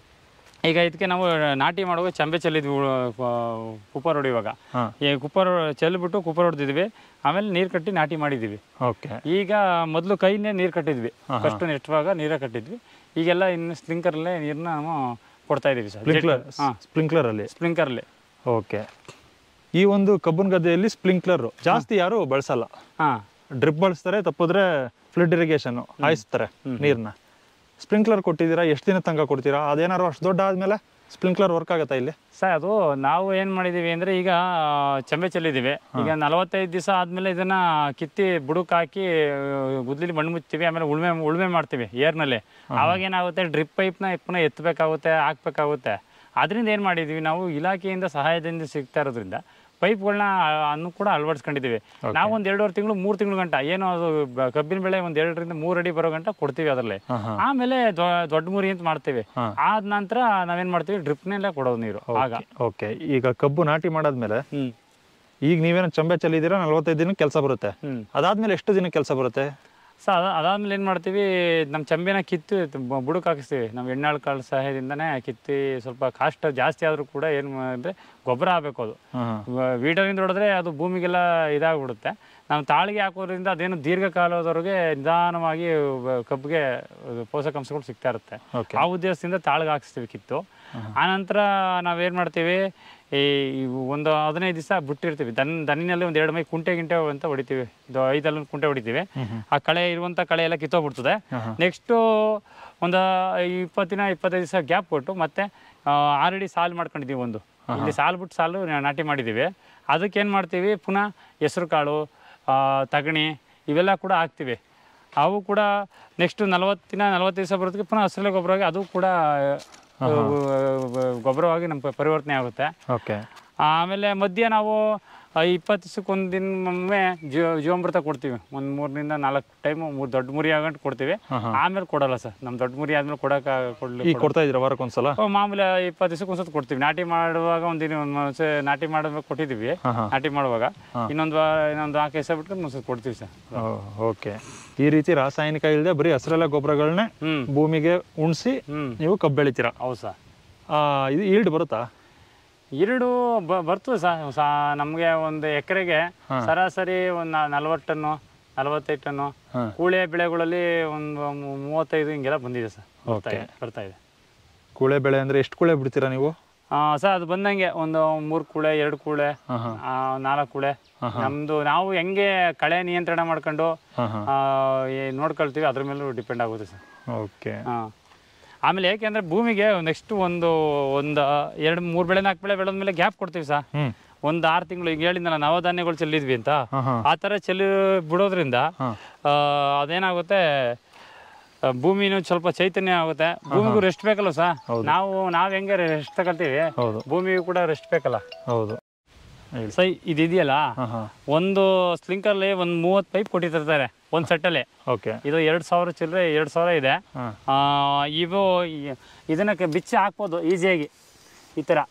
A: ಈಗ ಇದಕ್ಕೆ ನಾವು ನಾಟಿ ಮಾಡುವಾಗ ಚಂಬೆ ಚೆಲ್ಲಿದ್ವಿ ಕುಪ್ಪರ್ ಹೊಡಿಯುವಾಗ
B: ಹಾ.
A: ಈ ಕುಪ್ಪರ್ ಚೆಲ್ಬಿಟ್ಟು ಕುಪ್ಪರ್ ಹೊಡೆದಿದ್ವಿ ಆಮೇಲೆ ನೀರು ಕಟ್ಟಿ ನಾಟಿ ಮಾಡಿದ್ದೀವಿ
B: ಓಕೆ
A: ಈಗ ಮೊದಲು ಕೈನೇ ನೀರು ಕಟ್ಟಿದ್ವಿ ಫಸ್ಟ್ ನೆಟ್ಟುವಾಗ ನೀರೇ ಕಟ್ಟಿದ್ವಿ ಈಗೆಲ್ಲ ಇನ್ನು ಸ್ಪ್ರಿಂಕರಲ್ಲೇ ನೀರನ್ನ ನಾವು ಕೊಡ್ತಾ ಇದ್ದೀವಿ ಸರ್
B: ಸ್ಪ್ರಿಂಕ್ಲರ್
A: ಹಾಂ
B: ಸ್ಪ್ರಿಂಕ್ಲರಲ್ಲಿ
A: ಸ್ಪ್ರಿಂಕರ್ಲಿ
B: ಓಕೆ ಈ ಒಂದು ಕಬ್ಬನ್ ಗದ್ದೆಯಲ್ಲಿ ಸ್ಪ್ರಿಂಕ್ಲರ್ ಜಾಸ್ತಿ ಯಾರು ಬಳಸಲ್ಲ
A: ಹಾಂ
B: ಡ್ರಿಪ್ ಬಳಸ್ತಾರೆ ತಪ್ಪಿದ್ರೆ ಫ್ಲಡ್ ಇರಿಗೇಷನ್ ಹಾಯಿಸ್ತಾರೆ ನೀರನ್ನ ಸ್ಪ್ರಿಂಕ್ಲರ್ ಕೊಟ್ಟಿದ್ದೀರಾ ಎಷ್ಟು ದಿನ ತನಕ ಕೊಡ್ತೀರಾ ಅದೇನಾದ್ರು ಅಷ್ಟು ದೊಡ್ಡ ಆದ್ಮೇಲೆ ಸ್ಪ್ರಿಂಕ್ಲರ್ ವರ್ಕ್ ಆಗುತ್ತಾ ಇಲ್ಲಿ
A: ಸರ್ ಅದು ನಾವು ಏನು ಮಾಡಿದ್ದೀವಿ ಅಂದರೆ ಈಗ ಆ, ಚಂಬೆ ಚೆಲ್ಲಿದ್ದೀವಿ ಈಗ ನಲವತ್ತೈದು ದಿವಸ ಆದಮೇಲೆ ಇದನ್ನು ಕಿತ್ತಿ ಬುಡಕ್ಕೆ ಹಾಕಿ ಗುದ್ಲಿ ಮಣ್ಣು ಮುಚ್ತೀವಿ ಆಮೇಲೆ ಉಳುಮೆ ಉಳುಮೆ ಮಾಡ್ತೀವಿ ಏರ್ನಲ್ಲಿ ಆವಾಗ ಏನಾಗುತ್ತೆ ಡ್ರಿಪ್ ಪೈಪ್ನ ಪುನಃ ಎತ್ತಬೇಕಾಗುತ್ತೆ ಹಾಕ್ಬೇಕಾಗುತ್ತೆ ಅದರಿಂದ ಏನು ಮಾಡಿದ್ದೀವಿ ನಾವು ಇಲಾಖೆಯಿಂದ ಸಹಾಯದಿಂದ ಸಿಗ್ತಾ ಇರೋದ್ರಿಂದ ಪೈಪ್ಗಳನ್ನ ಅನ್ನು ಕೂಡ ಅಳವಡಿಸ್ಕೊಂಡಿದ್ದೀವಿ ನಾವು ಒಂದು ಎರಡೂವರೆ ತಿಂಗಳು ಮೂರು ತಿಂಗಳು ಗಂಟ ಏನು ಅದು ಬ- ಕಬ್ಬಿನ ಬೆಳೆ ಒಂದು ಎರಡರಿಂದ ಮೂರು ಅಡಿ ಬರೋ ಗಂಟ ಕೊಡ್ತೀವಿ ಅದರಲ್ಲಿ
B: ಹಾಂ ಹಾಂ
A: ಆಮೇಲೆ ದೊ- ದೊಡ್ಡ ಮುರಿ ಅಂತ ಮಾಡ್ತೀವಿ
B: ಹಾ.
A: ಆದ ನಂತರ ನಾವೇನ್ ಮಾಡ್ತೀವಿ ಡ್ರಿಪ್ನಲ್ಲೇ ಕೊಡೋದು ನೀರು ಆಗ
B: ಓಕೆ ಈಗ ಕಬ್ಬು ನಾಟಿ ಮಾಡಾದ್ಮೇಲೆ
A: ಹ್ಮ್
B: ಈಗ ನೀವೇನು ಚಂಬೆ ಚೆಲ್ಲಿದ್ದೀರಾ ನಲ್ವತ್ತೈದು ದಿನ ಕೆಲಸ ಬರುತ್ತೆ
A: ಹ್ಮ್
B: ಅದಾದ್ಮೇಲೆ ಎಷ್ಟು ದಿನ ಕೆಲಸ ಬರುತ್ತೆ
A: ಸೊ ಅದ ಅದಾದ್ಮೇಲೆ ಏನು ಮಾಡ್ತೀವಿ ನಮ್ಮ ಚಂಬಿನ ಕಿತ್ತು ಬ- ಬುಡಕ್ಕೆ ಹಾಕಿಸ್ತೀವಿ ನಾವು ಎಣ್ಣಾಳು ಕಾಳು ಸಹಾಯದಿಂದನೇ ಕಿತ್ತಿ ಸ್ವಲ್ಪ ಕಾಸ್ಟ್ ಜಾಸ್ತಿ ಆದರೂ ಕೂಡ ಏನು ಅಂದರೆ ಗೊಬ್ಬರ ಆಗಬೇಕು ಅದು
B: ಹಾಂ ಹಾಂ
A: ವೀಡರಿಂದ ಹೊಡೆದ್ರೆ ಅದು ಭೂಮಿಗೆಲ್ಲ ಇದಾಗ್ಬಿಡುತ್ತೆ ನಾವು ತಾಳಿಗೆ ಹಾಕೋದ್ರಿಂದ ಅದೇನು ದೀರ್ಘಕಾಲದವರೆಗೆ ನಿಧಾನವಾಗಿ ಬ- ಕಬ್ಬಿಗೆ ಅದು ಪೋಷಕಾಂಶಗಳು ಸಿಗ್ತಾ ಇರುತ್ತೆ
B: ಓಕೆ
A: ಆ ಉದ್ದೇಶದಿಂದ ತಾಳ್ಗೆ ಹಾಕಿಸ್ತೀವಿ ಕಿತ್ತು ಆನಂತರ ನಾವೇನು ಮಾಡ್ತೀವಿ ಈ ಇವು ಒಂದು ಹದಿನೈದು ದಿವಸ ಬಿಟ್ಟಿರ್ತೀವಿ ದನ್ ದನಿನಲ್ಲಿ ಒಂದು ಎರಡು ಮೈ ಕುಂಟೆ ಗಿಂಟೆ ಅಂತ ಹೊಡಿತೀವಿ ಇದು ಐದಲ್ಲ ಕುಂಟೆ ಹೊಡಿತೀವಿ ಆ ಕಳೆ ಇರುವಂಥ ಕಳೆ ಎಲ್ಲ ಕಿತ್ತೋಗ್ಬಿಡ್ತದೆ ನೆಕ್ಸ್ಟು ಒಂದು ಇಪ್ಪತ್ತು ದಿನ ಇಪ್ಪತ್ತೈದು ದಿವಸ ಗ್ಯಾಪ್ ಕೊಟ್ಟು ಮತ್ತೆ ಆಲ್ರೆಡಿ ಸಾಲು ಮಾಡ್ಕೊಂಡಿದ್ದೀವಿ ಒಂದು ಇಲ್ಲಿ ಸಾಲು ಬಿಟ್ಟು ಸಾಲು ನಾ- ನಾಟಿ ಮಾಡಿದ್ದೀವಿ ಅದಕ್ಕೆ ಏನು ಮಾಡ್ತೀವಿ ಪುನಃ ಹೆಸರು ಕಾಳು ಆ, ತಗಣಿ ಇವೆಲ್ಲ ಕೂಡ ಹಾಕ್ತೀವಿ ಅವು ಕೂಡ ನೆಕ್ಸ್ಟ್ ನಲವತ್ತು ದಿನ ನಲವತ್ತು ದಿವಸ ಬರೋದಕ್ಕೆ ಪುನಃ ಹಸಿರು ಗೊಬ್ಬರವಾಗಿ ಅದು ಕೂಡ ಆ, ಗೊಬ್ಬರವಾಗಿ ನಮ್ಮ ಪರಿವರ್ತನೆ ಆಗುತ್ತೆ
B: ಓಕೆ
A: ಆಮೇಲೆ ಮಧ್ಯೆ ನಾವು ಇಪ್ಪತ್ತು ದಿವ್ಸಕ್ಕೆ ಒಂದು ದಿನೊಮ್ಮೆ ಜೀವ ಜೀವಾಮೃತ ಕೊಡ್ತೀವಿ ಒಂದು ಮೂರರಿಂದ ನಾಲ್ಕು ಟೈಮು ಮೂರು ದೊಡ್ಡ ಮುರಿ ಆಗಂಟು ಕೊಡ್ತೀವಿ ಆಮೇಲೆ ಕೊಡಲ್ಲ ಸರ್ ನಮ್ಮ ದೊಡ್ಡ ಮುರಿ ಆದ್ಮೇಲೆ ಕೊಡೋಕೆ ಕೊಡ್ಲಿ
B: ಈಗ ಕೊಡ್ತಾ ಇದ್ದೀರಾ ವಾರಕ್ಕೊಂದ್ಸಲ
A: ಓ, ಮಾಮೂಲಿ ಇಪ್ಪತ್ತು ದಿವಸಕ್ಕೆ ಒಂದ್ಸತಿ ಕೊಡ್ತೀವಿ ನಾಟಿ ಮಾಡುವಾಗ ಒಂದಿನ ಒಂದು ನಾಟಿ ಮಾಡುವಾಗ ಕೊಟ್ಟಿದ್ದೀವಿ
B: ಹಾ, ಹಾ.
A: ನಾಟಿ ಮಾಡುವಾಗ ಇನ್ನೊಂದು ವಾರ ಇನ್ನೊಂದು ನಾಲ್ಕು ದಿವಸ ಬಿಟ್ಕೊಂಡು ಒಂದ್ಸತಿ ಕೊಡ್ತೀವಿ ಸರ್
B: ಓಕೆ ಈ ರೀತಿ ರಾಸಾಯನಿಕ ಇಲ್ಲದೆ ಬರೀ ಹಸಿರೆಲೆ ಗೊಬ್ಬರಗಳನ್ನೇ
A: ಹ್ಞೂ
B: ಭೂಮಿಗೆ ಉಣಿಸಿ
A: ಹ್ಞೂ
B: ನೀವು ಕಬ್ಬು ಬೆಳಿತೀರಾ
A: ಹೌದು ಸರ್
B: ಆ, ಇದು ಈಲ್ಡ್ ಬರುತ್ತಾ
A: ಎರಡು ಬ ಬರ್ತದೆ ಸರ್ ಸಾ ನಮಗೆ ಒಂದು ಎಕರೆಗೆ ಸರಾಸರಿ ಒಂದು ನಲ್ವತ್ತು ಟನ್ನು ನಲವತ್ತೈದು ಟನ್ನು
B: ಹಾ.
A: ಕೂಳೆ ಬೆಳೆಗಳಲ್ಲಿ ಒಂದು ಮೂ- ಮೂವತ್ತೈದು ಹಿಂಗೆಲ್ಲ ಬಂದಿದೆ ಸರ್ ಬರ್ತಾ ಇದೆ ಬರ್ತಾ ಇದೆ
B: ಕೂಳೆ ಬೆಳೆ ಅಂದ್ರೆ ಎಷ್ಟು ಕೂಳೆ ಬಿಡ್ತೀರಾ ನೀವು
A: ಆ, ಸರ್ ಅದು ಬಂದಂಗೆ ಒಂದು ಮೂರು ಕೂಳೆ ಎರಡು ಕೂಳೆ
B: ಹಾ ಹಾ
A: ಆ, ನಾಲ್ಕು ಕೂಳೆ ನಮ್ಮದು ನಾವು ಹೆಂಗೆ ಕಳೆ ನಿಯಂತ್ರಣ ಮಾಡ್ಕೊಂಡು
B: ಹಾ ಹಾ
A: ಆ, ಏ- ನೋಡ್ಕೊಳ್ತೀವಿ ಅದ್ರ ಮೇಲೂ ಡಿಪೆಂಡ್ ಆಗುತ್ತೆ ಸರ್
B: ಓಕೆ
A: ಹಾಂ ಆಮೇಲೆ ಏಕೆಂದರೆ ಭೂಮಿಗೆ ನೆಕ್ಸ್ಟ್ ಒಂದು ಒಂದು ಎರಡು ಮೂರು ಬೆಳೆ ನಾಲ್ಕು ಬೆಳೆ ಬೆಳೆದ ಮೇಲೆ ಗ್ಯಾಪ್ ಕೊಡ್ತೀವಿ ಸರ್
B: ಹ್ಮ್
A: ಒಂದು ಆರು ತಿಂಗಳು ಈಗ ಹೇಳಿದ್ನಲ್ಲ ನವಧಾನ್ಯಗಳು ಚೆಲ್ಲಿದ್ವಿ ಅಂತ
B: ಹಾ ಹಾ
A: ಆ ಥರ ಚೆಲ್ಲಿ ಬಿಡೋದ್ರಿಂದ
B: ಹಾ.
A: ಆ, ಅದೇನಾಗುತ್ತೆ ಆ, ಭೂಮಿನೂ ಸ್ವಲ್ಪ ಚೈತನ್ಯ ಆಗುತ್ತೆ ಭೂಮಿಗೂ ರೆಸ್ಟ್ ಬೇಕಲ್ಲ ಸರ್ ನಾವು ನಾವು ಹೆಂಗೆ ರೆಸ್ಟ್ ತಗೊಳ್ತೀವಿ
B: ಹೌದು
A: ಭೂಮಿಗೂ ಕೂಡ ರೆಸ್ಟ್ ಬೇಕಲ್ಲ
B: ಹೌದು ಹೇಳಿ
A: ಸೈ ಇದಿದೆಯಲ್ಲ
B: ಹಾ ಹಾ
A: ಒಂದು ಸ್ಲಿಂಕರ್ಲಿ ಒಂದು ಮೂವತ್ತು ಪೈಪ್ ಕೊಟ್ಟಿರ್ತಾರೆ ಒಂದು ಸೆಟ್ಟಲ್ಲಿ
B: ಓಕೆ
A: ಇದು ಎರಡು ಸಾವಿರ ಚಿಲ್ಲರೆ ಎರಡು ಸಾವಿರ ಇದೆ
B: ಹಾ
A: ಆ, ಇವು ಈ- ಇದನ್ನ ಕ- ಬಿಚ್ಚಿ ಹಾಕ್ಬೋದು ಈಸಿಯಾಗಿ ಈ ಥರ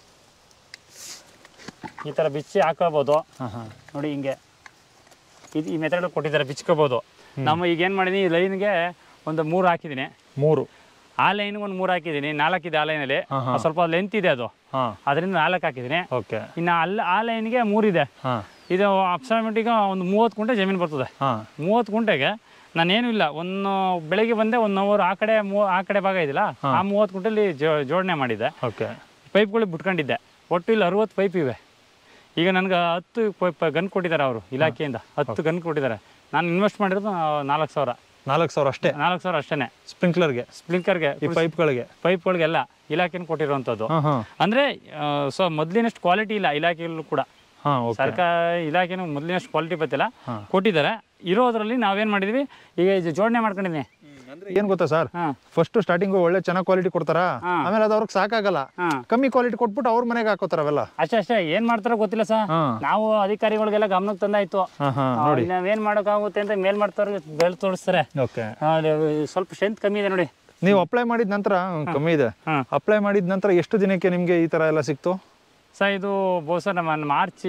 A: ಈ ಥರ ಬಿಚ್ಚಿ ಹಾಕೋಬೋದು
B: ಹಾ ಹಾ
A: ನೋಡಿ ಹಿಂಗೆ ಇದು ಈ ಮೆಥಡ್ ಕೊಟ್ಟಿದ್ದಾರೆ ಬಿಚ್ಕೋಬೋದು ನಮ್ಮ ಈಗ ಏನು ಮಾಡಿದ್ದೀನಿ ಈ ಲೈನ್ಗೆ ಒಂದು ಮೂರು ಹಾಕಿದ್ದೀನಿ
B: ಮೂರು
A: ಆ ಲೈನ್ಗೆ ಒಂದು ಮೂರು ಹಾಕಿದ್ದೀನಿ ನಾಲ್ಕಿದೆ ಆ ಲೈನಲ್ಲಿ
B: ಹಾ, ಹಾ.
A: ಸ್ವಲ್ಪ ಲೆಂತ್ ಇದೆ ಅದು
B: ಹಾ
A: ಅದರಿಂದ ನಾಲ್ಕು ಹಾಕಿದ್ದೀನಿ
B: ಓಕೆ
A: ಇನ್ನು ಅಲ್ಲಿ ಆ ಲೈನ್ಗೆ ಮೂರಿದೆ
B: ಹಾ
A: ಇದು ಅಪ್ಸಾಮೆಂಟಿಗೆ ಒಂದು ಮೂವತ್ತು ಗುಂಟೆ ಜಮೀನು ಬರ್ತದೆ
B: ಹಾ
A: ಮೂವತ್ತು ಗುಂಟೆಗೆ ನಾನೇನು ಇಲ್ಲ ಒಂದು ಬೆಳಗ್ಗೆ ಬಂದೆ ಒಂದು ಅವರ್ ಆ ಕಡೆ ಮೂ ಆ ಕಡೆ ಭಾಗ ಇದೆಯಲ್ಲ ಆ ಮೂವತ್ತು ಗುಂಟೆಲಿ ಜೋಡಣೆ ಮಾಡಿದ್ದೆ
B: ಓಕೆ
A: ಪೈಪ್ಗಳು ಬಿಟ್ಕೊಂಡಿದ್ದೆ ಒಟ್ಟು ಇಲ್ಲಿ ಅರುವತ್ತು ಪೈಪ್ ಇವೆ ಈಗ ನನಗೆ ಹತ್ತು ಪೈಪ್ ಗನ್ ಕೊಟ್ಟಿದ್ದಾರೆ ಅವರು ಇಲಾಖೆಯಿಂದ ಹತ್ತು ಗನ್ ಕೊಟ್ಟಿದ್ದಾರೆ ನಾನು ಇನ್ವೆಸ್ಟ್ ಮಾಡಿರೋದು ನಾಲ್ಕು ಸಾವಿರ
B: ನಾಲ್ಕು ಸಾವಿರ ಅಷ್ಟೇ
A: ನಾಲ್ಕು ಸಾವಿರ ಅಷ್ಟೇ
B: ಸ್ಪ್ರಿಂಕ್ಲರ್ಗೆ
A: ಸ್ಪ್ರಿಂಕರ್ಗೆ
B: ಈ ಪೈಪ್ಗಳಿಗೆ
A: ಪೈಪ್ಗಳಿಗೆಲ್ಲ ಇಲಾಖೆನ ಕೊಟ್ಟಿರುವಂಥದ್ದು
B: ಹಾ ಹಾ
A: ಅಂದರೆ ಸೊ ಮೊದಲಿನಷ್ಟು ಕ್ವಾಲಿಟಿ ಇಲ್ಲ ಇಲಾಖೆಯಲ್ಲೂ ಕೂಡ
B: ಹಾ ಓಕೆ
A: ಸರ್ಕಾರ ಇಲಾಖೆನೂ ಮೊದಲಿನಷ್ಟು ಕ್ವಾಲಿಟಿ ಬರ್ತಿಲ್ಲ ಕೊಟ್ಟಿದ್ದಾರೆ ಇರೋದ್ರಲ್ಲಿ ನಾವೇನು ಮಾಡಿದ್ವಿ ಈಗ ಇದು ಜೋಡಣೆ ಮಾಡ್ಕೊಂಡಿದ್ದೀನಿ
B: ಏನ್ ಗೊತ್ತಾ ಸರ್
A: ಹಾಂ
B: ಫಸ್ಟ್ ಸ್ಟಾರ್ಟಿಂಗ್ ಒಳ್ಳೆ ಚೆನ್ನಾಗಿ ಕ್ವಾಲಿಟಿ ಕೊಡ್ತಾರಾ
A: ಹಾ.
B: ಆಮೇಲೆ ಅದು ಅವ್ರಿಗೆ ಸಾಕಾಗಲ್ಲ
A: ಹಾಂ
B: ಕಮ್ಮಿ ಕ್ವಾಲಿಟಿ ಕೊಟ್ಬಿಟ್ಟು ಅವ್ರ ಮನೆಗೆ ಹಾಕೋತಾರ ಅವೆಲ್ಲ
A: ಅಷ್ಟೇ ಅಷ್ಟೇ ಏನು ಮಾಡ್ತಾರೋ ಗೊತ್ತಿಲ್ಲ ಸರ್
B: ಹಾ
A: ನಾವು ಅಧಿಕಾರಿಗಳಿಗೆಲ್ಲ ಗಮನಕ್ಕೆ ತಂದಾಯ್ತು
B: ಹಾ ಹಾ
A: ಆ, ನಾವೇನ್ ಮಾಡೋಕ್ಕಾಗುತ್ತೆ ಅಂತ ಮೇಲ್ ಮಾಡ್ತಾರೆ ಬೆಳೆ ತೋರಿಸ್ತಾರೆ
B: ಓಕೆ
A: ಆ, ಅಲ್ಲಿ ಸ್ವಲ್ಪ ಸ್ಟ್ರೆಂತ್ ಕಮ್ಮಿ ಇದೆ ನೋಡಿ
B: ನೀವು ಅಪ್ಲೈ ಮಾಡಿದ ನಂತರ ಹ್ಮ್, ಕಮ್ಮಿ ಇದೆ
A: ಹಾ.
B: ಅಪ್ಲೈ ಮಾಡಿದ ನಂತರ ಎಷ್ಟು ದಿನಕ್ಕೆ ನಿಮ್ಗೆ ಈ ತರ ಎಲ್ಲ ಸಿಕ್ತು
A: ಸರ್ ಇದು ಬಹುಶಃ ನಮ್ಮ ಮಾರ್ಚ್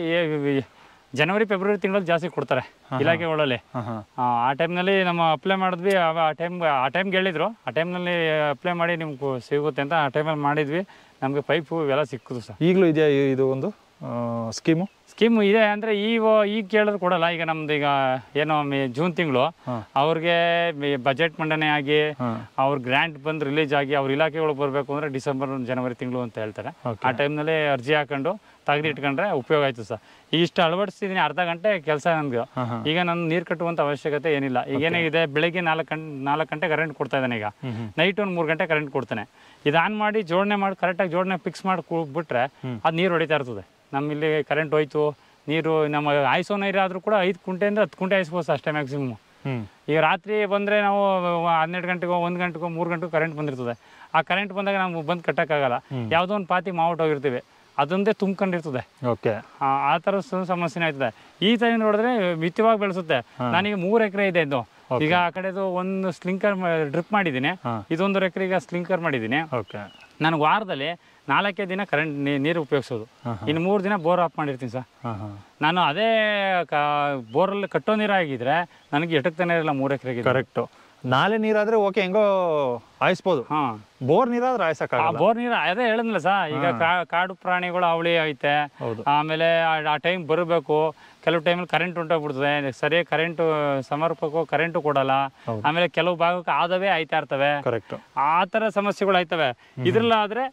A: ಏ- ಜನವರಿ ಫೆಬ್ರವರಿ ತಿಂಗಳಲ್ಲಿ ಜಾಸ್ತಿ ಕೊಡ್ತಾರೆ ಇಲಾಖೆಗಳಲ್ಲಿ
B: ಹಾ ಹಾ
A: ಆ, ಆ ಟೈಮ್ನಲ್ಲಿ ನಮ್ಮ ಅಪ್ಲೈ ಮಾಡಿದ್ವಿ ಆ- ಆ ಟೈಮ್ ಆ ಟೈಮ್ಗೆ ಹೇಳಿದ್ರು ಆ ಟೈಮ್ನಲ್ಲಿ ಅಪ್ಲೈ ಮಾಡಿ ನಿಮ್ಗೆ ಸಿಗುತ್ತೆ ಅಂತ ಆ ಟೈಮಲ್ಲಿ ಮಾಡಿದ್ವಿ ನಮಗೆ ಪೈಪು ಇವೆಲ್ಲ ಸಿಕ್ಕಿತು ಸರ್
B: ಈಗಲೂ ಇದೆಯಾ ಈ- ಇದು ಒಂದು ಸ್ಕೀಮು
A: ಸ್ಕೀಮ್ ಇದೆ ಅಂದರೆ ಈಗ ಈಗ ಕೇಳಿದ್ರು ಕೊಡಲ್ಲ ಈಗ ನಮ್ದು ಈಗ ಏನೋ ಮೇ- ಜೂನ್ ತಿಂಗಳು
B: ಹಾ.
A: ಅವ್ರಿಗೆ ಬಜೆಟ್ ಮಂಡನೆ ಆಗಿ
B: ಹಾ
A: ಅವ್ರ ಗ್ರ್ಯಾಂಟ್ ಬಂದು ರಿಲೀಸ್ ಆಗಿ ಅವ್ರ ಇಲಾಖೆಗಳು ಬರಬೇಕು ಅಂದರೆ ಡಿಸೆಂಬರ್ ಜನವರಿ ತಿಂಗಳು ಅಂತ ಹೇಳ್ತಾರೆ
B: Okay.
A: ಆ ಟೈಮ್ನಲ್ಲಿ ಅರ್ಜಿ ಹಾಕೊಂಡು ತೆಗೆದಿಟ್ಕೊಂಡ್ರೆ ಉಪಯೋಗ ಆಯ್ತು ಸರ್ ಈಗ ಇಷ್ಟು ಅಳವಡಿಸಿದ್ದೀನಿ ಅರ್ಧ ಗಂಟೆ ಕೆಲಸ ನನಗೆ
B: ಹಾ ಹಾ
A: ಈಗ ನಾನು ನೀರು ಕಟ್ಟುವಂಥ ಅವಶ್ಯಕತೆ ಏನಿಲ್ಲ ಈಗ ಏನಾಗಿದೆ ಬೆಳಗ್ಗೆ ನಾಲ್ಕು ಗಂಟೆ ನಾಲ್ಕು ಗಂಟೆ ಕರೆಂಟ್ ಕೊಡ್ತಾ ಇದ್ದಾನೆ ಈಗ
B: ಹ್ಮ್ ಹ್ಮ್
A: ನೈಟ್ ಒಂದು ಮೂರು ಗಂಟೆ ಕರೆಂಟ್ ಕೊಡ್ತಾನೆ ಇದು ಆನ್ ಮಾಡಿ ಜೋಡಣೆ ಮಾಡಿ ಕರೆಕ್ಟಾಗಿ ಜೋಡಣೆ ಫಿಕ್ಸ್ ಮಾಡಿ ಬಿಟ್ರೆ ಅದು ನೀರು ಹೊಡಿತಾ ಇರ್ತದೆ ನಮ್ಮಲ್ಲಿ ಕರೆಂಟ್ ಹೋಯ್ತು ನೀರು ನಮ್ಮ ಆಯ್ಸೋ ನೀರು ಆದರೂ ಕೂಡ ಐದು ಕುಂಟೆಯಿಂದ ಹತ್ತು ಕುಂಟೆ ಆಯಿಸ್ಬೋದು ಅಷ್ಟೇ ಮ್ಯಾಕ್ಸಿಮಮ್
B: ಹ್ಮ್
A: ಈಗ ರಾತ್ರಿ ಬಂದರೆ ನಾವು ಹನ್ನೆರಡು ಗಂಟೆಗೋ ಒಂದು ಗಂಟೆಗೋ ಮೂರು ಗಂಟೆಗೂ ಕರೆಂಟ್ ಬಂದಿರ್ತದೆ ಆ ಕರೆಂಟ್ ಬಂದಾಗ ನಾವು ಬಂದು ಕಟ್ಟೋಕ್ಕಾಗಲ್ಲ ಯಾವುದೋ ಒಂದು ಪಾತಿ ಮಾವುಟ್ ಹೋಗಿರ್ತೀವಿ ಅದೊಂದೇ ತುಂಬ್ಕೊಂಡಿರ್ತದೆ
B: ಓಕೆ
A: ಆ ಆ ಥರ ಸ- ಸಮಸ್ಯೆನೇ ಆಯ್ತದೆ ಈ ಟೈಮ್ ನೋಡಿದ್ರೆ ಮಿತವಾಗಿ ಬೆಳೆಸುತ್ತೆ ನನಗೆ ಮೂರು ಎಕರೆ ಇದೆ ಇದು ಈಗ ಆ ಕಡೆದು ಒಂದು ಸ್ಲಿಂಕರ್ ಡ್ರಿಪ್ ಮಾಡಿದ್ದೀನಿ
B: ಹಾ.
A: ಇದೊಂದು ಎಕರೆ ಈಗ ಸ್ಲಿಂಕರ್ ಮಾಡಿದ್ದೀನಿ
B: ಓಕೆ
A: ನನಗೆ ವಾರದಲ್ಲಿ ನಾಲ್ಕೇ ದಿನ ಕರೆಂಟ್ ನೀರು ಉಪಯೋಗಿಸೋದು ಇನ್ನು ಮೂರು ದಿನ ಬೋರ್ ಆಫ್ ಮಾಡಿರ್ತೀನಿ ಸರ್
B: ಹಾ ಹಾ
A: ನಾನು ಅದೇ ಕ ಬೋರಲ್ಲಿ ಕಟ್ಟೋ ನೀರಾಗಿದ್ರೆ ನನಗೆ ಎಟಕ್ತಾನೆ ಇರಲ್ಲ ಮೂರು ಎಕರೆಗೆ
B: ಕರೆಕ್ಟು ನಾಲೆ ನೀರಾದ್ರೆ ಓಕೆ ಹೆಂಗೋ ಆಯಿಸ್ಬೋದು
A: ಹಾಂ
B: ಬೋರ್ ನೀರಾದ್ರೆ
A: ಆ
B: ಆಯ್ಸಕ್ಕಾಗಲ್ಲ
A: ಬೋರ್ ನೀರು ಅದೇ ಹೇಳಿದ್ನಲ್ಲ ಸರ್ ಈಗ ಕಾ- ಕಾಡು ಪ್ರಾಣಿಗಳು ಅವಳಿ ಐತೆ
B: ಹೌದು
A: ಆಮೇಲೆ ಆ- ಆ ಟೈಮ್ ಬರಬೇಕು ಕೆಲವು ಟೈಮಲ್ಲಿ ಕರೆಂಟ್ ಉಂಟಾಗ್ಬಿಡ್ತದೆ ಸರಿಯಾಗಿ ಕರೆಂಟು ಸಮರ್ಪಕವಾಗಿ ಕರೆಂಟು ಕೊಡಲ್ಲ
B: ಹೌದು.
A: ಆಮೇಲೆ ಕೆಲವು ಭಾಗಕ್ಕೆ ಆದವೇ ಆಯ್ತಾ ಇರ್ತವೆ
B: ಕರೆಕ್ಟು
A: ಆ ಥರ ಸಮಸ್ಯೆಗಳು ಆಯ್ತವೆ ಇದ್ರಲ್ಲಾದರೆ